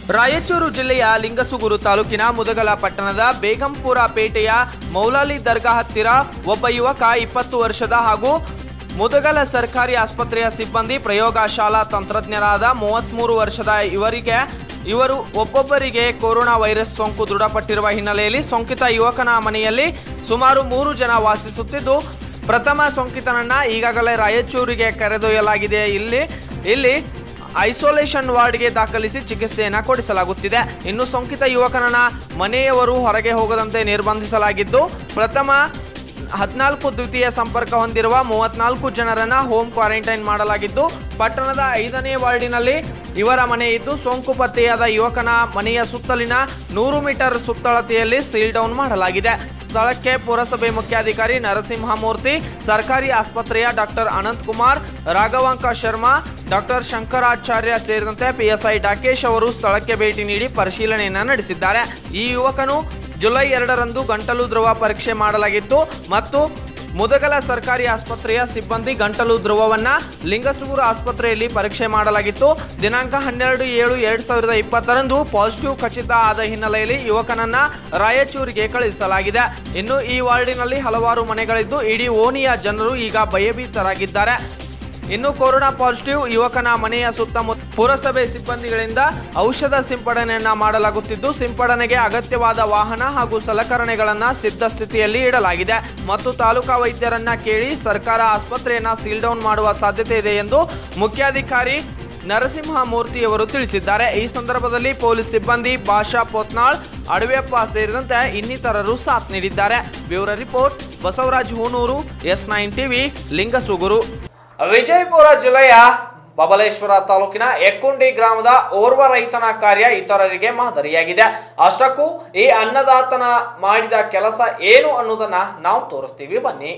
ರಾಯಚೂರು ಜಿಲ್ಲೆಯ ಲಿಂಗಸುಗೂರು ತಾಲೂಕಿನ ಮುದಗಲ ಪಟ್ಟಣದ ಬೇಗಂಪುರ ಪೇಟೆಯ ಮೌಲಾಲಿ ದರ್ಗಾ ಹತ್ತಿರ ಒಬ್ಬ ಯುವಕ ಇಪ್ಪತ್ತು ವರ್ಷದ ಹಾಗೂ ಮುದಗಲ ಸರ್ಕಾರಿ ಆಸ್ಪತ್ರೆಯ ಸಿಬ್ಬಂದಿ ಪ್ರಯೋಗಶಾಲಾ ತಂತ್ರಜ್ಞರಾದ ಮೂವತ್ತ್ಮೂರು ವರ್ಷದ ಇವರಿಗೆ ಇವರು ಒಬ್ಬೊಬ್ಬರಿಗೆ ಕೊರೋನಾ ವೈರಸ್ ಸೋಂಕು ದೃಢಪಟ್ಟಿರುವ ಹಿನ್ನೆಲೆಯಲ್ಲಿ ಸೋಂಕಿತ ಯುವಕನ ಮನೆಯಲ್ಲಿ ಸುಮಾರು ಮೂರು ಜನ ವಾಸಿಸುತ್ತಿದ್ದು ಪ್ರಥಮ ಸೋಂಕಿತನನ್ನ ಈಗಾಗಲೇ ರಾಯಚೂರಿಗೆ ಕರೆದೊಯ್ಯಲಾಗಿದೆ ಇಲ್ಲಿ ಇಲ್ಲಿ ಐಸೋಲೇಷನ್ ವಾರ್ಡ್ಗೆ ದಾಖಲಿಸಿ ಚಿಕಿತ್ಸೆಯನ್ನು ಕೊಡಿಸಲಾಗುತ್ತಿದೆ ಇನ್ನು ಸೋಂಕಿತ ಯುವಕನನ್ನ ಮನೆಯವರು ಹೊರಗೆ ಹೋಗದಂತೆ ನಿರ್ಬಂಧಿಸಲಾಗಿದ್ದು ಪ್ರಥಮ ಹದಿನಾಲ್ಕು ದ್ವಿತೀಯ ಸಂಪರ್ಕ ಹೊಂದಿರುವ ಮೂವತ್ನಾಲ್ಕು ಜನರನ್ನ ಹೋಮ್ ಕ್ವಾರಂಟೈನ್ ಮಾಡಲಾಗಿದ್ದು ಪಟ್ಟಣದ ಐದನೇ ವಾರ್ಡಿನಲ್ಲಿ ಇವರ ಮನೆ ಇದ್ದು ಸೋಂಕು ಪತ್ತೆಯಾದ ಯುವಕನ ಮನೆಯ ಸುತ್ತಲಿನ ನೂರು ಮೀಟರ್ ಸುತ್ತಳತೆಯಲ್ಲಿ ಸೀಲ್ ಡೌನ್ ಮಾಡಲಾಗಿದೆ ಸ್ಥಳಕ್ಕೆ ಪುರಸಭೆ ಮುಖ್ಯಾಧಿಕಾರಿ ನರಸಿಂಹಮೂರ್ತಿ ಸರ್ಕಾರಿ ಆಸ್ಪತ್ರೆಯ ಡಾಕ್ಟರ್ ಅನಂತ್ ಕುಮಾರ್ ರಾಘವಾಂಕ ಶರ್ಮಾ ಡಾಕ್ಟರ್ ಶಂಕರಾಚಾರ್ಯ ಸೇರಿದಂತೆ ಪಿಎಸ್ಐ ಡಾಕೇಶ್ ಅವರು ಸ್ಥಳಕ್ಕೆ ಭೇಟಿ ನೀಡಿ ಪರಿಶೀಲನೆಯನ್ನ ನಡೆಸಿದ್ದಾರೆ ಈ ಯುವಕನು ಜುಲೈ ಎರಡರಂದು ಗಂಟಲು ದ್ರವ ಪರೀಕ್ಷೆ ಮಾಡಲಾಗಿತ್ತು ಮತ್ತು ಮುದಗಲ ಸರ್ಕಾರಿ ಆಸ್ಪತ್ರೆಯ ಸಿಬ್ಬಂದಿ ಗಂಟಲು ದ್ರವವನ್ನ ಲಿಂಗಸೂರು ಆಸ್ಪತ್ರೆಯಲ್ಲಿ ಪರೀಕ್ಷೆ ಮಾಡಲಾಗಿತ್ತು ದಿನಾಂಕ ಹನ್ನೆರಡು ಏಳು ಎರಡ್ ಸಾವಿರದ ಇಪ್ಪತ್ತರಂದು ಪಾಸಿಟಿವ್ ಖಚಿತ ಆದ ಹಿನ್ನೆಲೆಯಲ್ಲಿ ಯುವಕನನ್ನ ರಾಯಚೂರಿಗೆ ಕಳುಹಿಸಲಾಗಿದೆ ಇನ್ನು ಈ ವಾರ್ಡಿನಲ್ಲಿ ಹಲವಾರು ಮನೆಗಳಿದ್ದು ಇಡೀ ಓಣಿಯ ಜನರು ಈಗ ಭಯಭೀತರಾಗಿದ್ದಾರೆ ಇನ್ನು ಕೊರೋನಾ ಪಾಸಿಟಿವ್ ಯುವಕನ ಮನೆಯ ಸುತ್ತಮುತ್ತ ಪುರಸಭೆ ಸಿಬ್ಬಂದಿಗಳಿಂದ ಔಷಧ ಸಿಂಪಡಣೆಯನ್ನ ಮಾಡಲಾಗುತ್ತಿದ್ದು ಸಿಂಪಡಣೆಗೆ ಅಗತ್ಯವಾದ ವಾಹನ ಹಾಗೂ ಸಲಕರಣೆಗಳನ್ನ ಸಿದ್ಧ ಸ್ಥಿತಿಯಲ್ಲಿ ಇಡಲಾಗಿದೆ ಮತ್ತು ತಾಲೂಕಾ ವೈದ್ಯರನ್ನ ಕೇಳಿ ಸರ್ಕಾರ ಆಸ್ಪತ್ರೆಯನ್ನ ಸೀಲ್ ಡೌನ್ ಮಾಡುವ ಸಾಧ್ಯತೆ ಇದೆ ಎಂದು ಮುಖ್ಯಾಧಿಕಾರಿ ನರಸಿಂಹ ಮೂರ್ತಿಯವರು ತಿಳಿಸಿದ್ದಾರೆ ಈ ಸಂದರ್ಭದಲ್ಲಿ ಪೊಲೀಸ್ ಸಿಬ್ಬಂದಿ ಭಾಷಾ ಪೋತ್ನಾಳ್ ಅಡವೆಯಪ್ಪ ಸೇರಿದಂತೆ ಇನ್ನಿತರರು ಸಾಥ್ ನೀಡಿದ್ದಾರೆ bureau report Basavaraj Hunur S nine TV Lingasugur Vijayapura ಜಿಲ್ಲೆಯ ಬಬಲೇಶ್ವರ ತಾಲೂಕಿನ ಎಕ್ಕುಂಡಿ ಗ್ರಾಮದ ಓರ್ವ ರೈತನ ಕಾರ್ಯ ಇತರರಿಗೆ ಮಾದರಿಯಾಗಿದೆ ಅಷ್ಟಕ್ಕೂ ಈ ಅನ್ನದಾತನ ಮಾಡಿದ ಕೆಲಸ ಏನು ಅನ್ನೋದನ್ನ ನಾವು ತೋರಿಸ್ತೀವಿ ಬನ್ನಿ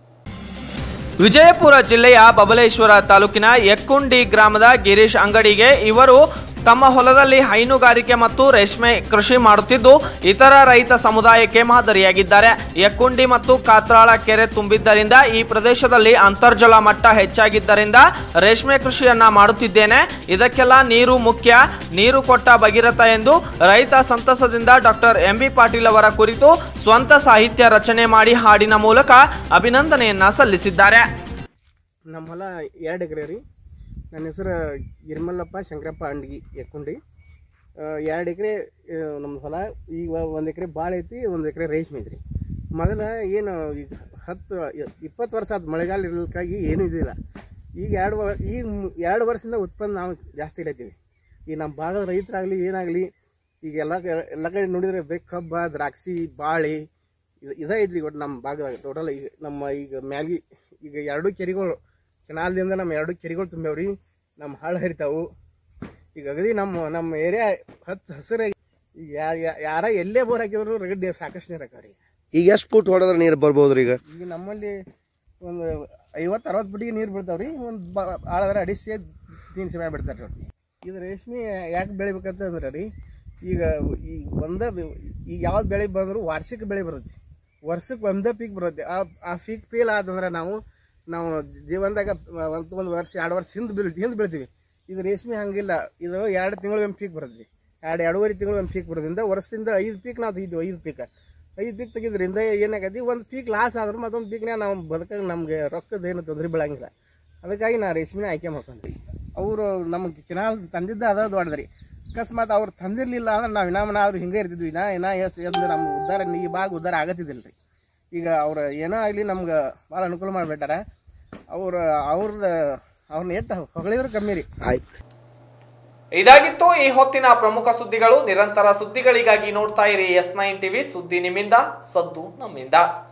ವಿಜಯಪುರ ಜಿಲ್ಲೆಯ ಬಬಲೇಶ್ವರ ತಾಲೂಕಿನ ಎಕ್ಕುಂಡಿ ಗ್ರಾಮದ ಗಿರೀಶ್ ಅಂಗಡಿಗೆ ಇವರು ತಮ್ಮ ಹೊಲದಲ್ಲಿ ಹೈನುಗಾರಿಕೆ ಮತ್ತು ರೇಷ್ಮೆ ಕೃಷಿ ಮಾಡುತ್ತಿದ್ದು ಇತರ ರೈತ ಸಮುದಾಯಕ್ಕೆ ಮಾದರಿಯಾಗಿದ್ದಾರೆ ಎಕ್ಕುಂಡಿ ಮತ್ತು ಕಾತ್ರಾಳ ಕೆರೆ ತುಂಬಿದ್ದರಿಂದ ಈ ಪ್ರದೇಶದಲ್ಲಿ ಅಂತರ್ಜಲ ಮಟ್ಟ ಹೆಚ್ಚಾಗಿದ್ದರಿಂದ ರೇಷ್ಮೆ ಕೃಷಿಯನ್ನ ಮಾಡುತ್ತಿದ್ದೇನೆ ಇದಕ್ಕೆಲ್ಲ ನೀರು ಮುಖ್ಯ ನೀರು ಕೊಟ್ಟ ಭಗೀರಥ ಎಂದು ರೈತ ಸಂತಸದಿಂದ ಡಾಕ್ಟರ್ ಎಂ ಬಿ ಪಾಟೀಲ್ ಅವರ ಕುರಿತು ಸ್ವಂತ ಸಾಹಿತ್ಯ ರಚನೆ ಮಾಡಿ ಹಾಡಿನ ಮೂಲಕ ಅಭಿನಂದನೆಯನ್ನ ಸಲ್ಲಿಸಿದ್ದಾರೆ ನಮ್ಮ ಹೊಲ ಎರಡು ಎಕರೆ ರೀ ನನ್ನ ಹೆಸರು ಗಿರ್ಮಲ್ಲಪ್ಪ ಶಂಕರಪ್ಪ ಅಂಡ್ಗಿ ಎಕ್ಕುಂಡಿ ಎರಡು ಎಕರೆ ನಮ್ಮ ಹೊಲ ಈಗ ಒಂದು ಎಕರೆ ಭಾಳ ಐತಿ ಒಂದು ಎಕರೆ ರೇಷ್ಮೆ ಐತ್ರಿ ಮೊದಲ ಏನು ಈಗ ಹತ್ತು ಇಪ್ಪತ್ತು ವರ್ಷ ಆದ ಮಳೆಗಾಲ ಇರಲಿಕ್ಕಾಗಿ ಏನೂ ಇದಿಲ್ಲ ಈಗ ಎರಡು ವರ್ ಈಗ ಮು- ಎರಡು ವರ್ಷದಿಂದ ಉತ್ಪನ್ನ ನಾವು ಜಾಸ್ತಿ ಇಡತ್ತೀವಿ ಈ ನಮ್ಮ ಭಾಗದ ರೈತರಾಗಲಿ ಏನಾಗಲಿ ಈಗ ಎಲ್ಲ ಕ- ಎಲ್ಲ ಕಡೆ ನೋಡಿದ್ರೆ ಬರೀ ಕಬ್ಬ ದ್ರಾಕ್ಷಿ ಬಾಳೆ ಇದು ಇದೇ ಐತ್ರಿ ಒಟ್ಟು ನಮ್ಮ ಭಾಗದಾಗ ಟೋಟಲ್ ಈಗ ನಮ್ಮ ಈಗ ಮ್ಯಾಲ್ಗಿ ಈಗ ಎರಡು ಕೆರೆಗಳು ಕೆನಾಲ್ದಿಂದ ನಮ್ಮ ಎರಡು ಕೆರೆಗಳು ತುಂಬ್ಯಾವ್ರಿ ನಮ್ಮ ಹಾಳು ಹರಿತಾವು ಈಗ ಅಗದಿ ನಮ್ಮ ನಮ್ಮ ಏರಿಯಾ ಹತ್ತು ಹಸಿರಾಗಿ ಈಗ ಯಾ- ಯಾ- ಯಾರ ಎಲ್ಲೇ ಬೋರ್ ಹಾಕಿದ್ರು ರಗಡ್ ನೀರು ಸಾಕಷ್ಟು ನೀರು ಹಾಕಾವ್ರಿ ಈಗ ಎಷ್ಟು ಫುಟ್ ಹೊಡೆದ್ರೆ ನೀರು ಬರ್ಬೋದ್ರಿ ಈಗ ಈಗ ನಮ್ಮಲ್ಲಿ ಒಂದು ಐವತ್ತು ಅರವತ್ತು ಬಿಟ್ಟಿಗೆ ನೀರು ಬೀಳ್ತಾವ್ರಿ ಒಂದು ಬ ಆಳದ್ರೆ ಅಡಿಸಿ ತೀನ್ ಸಮಯ ಬಿಡ್ತಾರೆ ರೀ ಇದು ರೇಷ್ಮೆ ಯಾಕೆ ಬೆಳಿಬೇಕಂತ ಅಂದ್ರೆ ರೀ ಈಗ ಈಗ ಒಂದೇ ಬೆ- ಈಗ ಯಾವ್ದು ಬೆಳೆ ಬಂದರೂ ವಾರ್ಷಿಕ ಬೆಳೆ ಬರುತ್ತೆ ವರ್ಷಕ್ಕೆ ಒಂದೇ ಪೀಕ್ ಬರುತ್ತೆ ಆ ಆ ಪೀಕ್ ಫೇಲ್ ಆದಂದ್ರೆ ನಾವು ನಾವು ಜೀವನದಾಗ ಒಂದು ಒಂದು ವರ್ಷ ಎರಡು ವರ್ಷ ಹಿಂದೆ ಬೀಳ್ ಹಿಂದೆ ಬೀಳ್ತೀವಿ ಇದು ರೇಷ್ಮೆ ಹಂಗಿಲ್ಲ ಇದು ಎರಡು ತಿಂಗಳು ಒಂದು ಪೀಕ್ ಬರುತ್ತೆ ಎರಡು ಎರಡೂವರೆ ತಿಂಗಳು ಒಂದು ಪೀಕ್ ಬರೋದ್ರಿಂದ ವರ್ಷದಿಂದ ಐದು ಪೀಕ್ ನಾವು ತೆಗಿದ್ವಿ ಐದು ಪೀಕ್ ಐದು ಪೀಕ್ ತೆಗಿದ್ರಿಂದ ಏನಾಗೈತಿ ಒಂದು ಪೀಕ್ ಲಾಸ್ ಆದ್ರೂ ಮತ್ತೊಂದು ಪೀಕ್ನಾಗ ನಾವು ಬದುಕಾಗ ನಮಗೆ ರೊಕ್ಕದ ಏನು ತೊಂದರೆ ಬೀಳಂಗಿಲ್ಲ ಅದಕ್ಕಾಗಿ ನಾ ರೇಷ್ಮೆನ ಆಯ್ಕೆ ಮಾಡ್ಕೊಂಡ್ರಿ ಅವರು ನಮಗೆ ಕೆನಾಲ್ ತಂದಿದ್ದ ಅದ ದೊಡ್ಡದ್ರಿ ಅಕಸ್ಮಾತ್ ಅವ್ರು ತಂದಿರಲಿಲ್ಲ ಅಂದ್ರೆ ನಾವು ಇನ್ನ ನಾವು ಹಿಂಗೆ ಇರ್ತಿದ್ವಿ ಇನ್ನ ಇನ್ನ ಎಸ್ ಎಂದು ನಮ್ಮ ಉದ್ಧಾರ ಈ ಭಾಗ ಉದ್ಧಾರ ಆಗತ್ತಿದ್ದಿಲ್ಲ ರೀ ಈಗ ಅವ್ರು ಏನೋ ಆಗಲಿ ನಮ್ಗೆ ಭಾಳ ಅನುಕೂಲ ಮಾಡಿಬಿಟ್ಟಾರ ಅವ್ರ ಅವ್ರದ್ದು ಅವ್ರನ್ನ ಎಷ್ಟು ಹೊಗಳಿದ್ರು ಕಮ್ಮಿ ರೀ ಆಯ್ತು ಇದಾಗಿತ್ತು ಈ ಹೊತ್ತಿನ ಪ್ರಮುಖ ಸುದ್ದಿಗಳು ನಿರಂತರ ಸುದ್ದಿಗಳಿಗಾಗಿ ನೋಡ್ತಾ ಇರಿ ಎಸ್ ನೈನ್ ಟಿವಿ ಸುದ್ದಿ ನಿಮ್ಮಿಂದ ಸದ್ದು ನಮ್ಮಿಂದ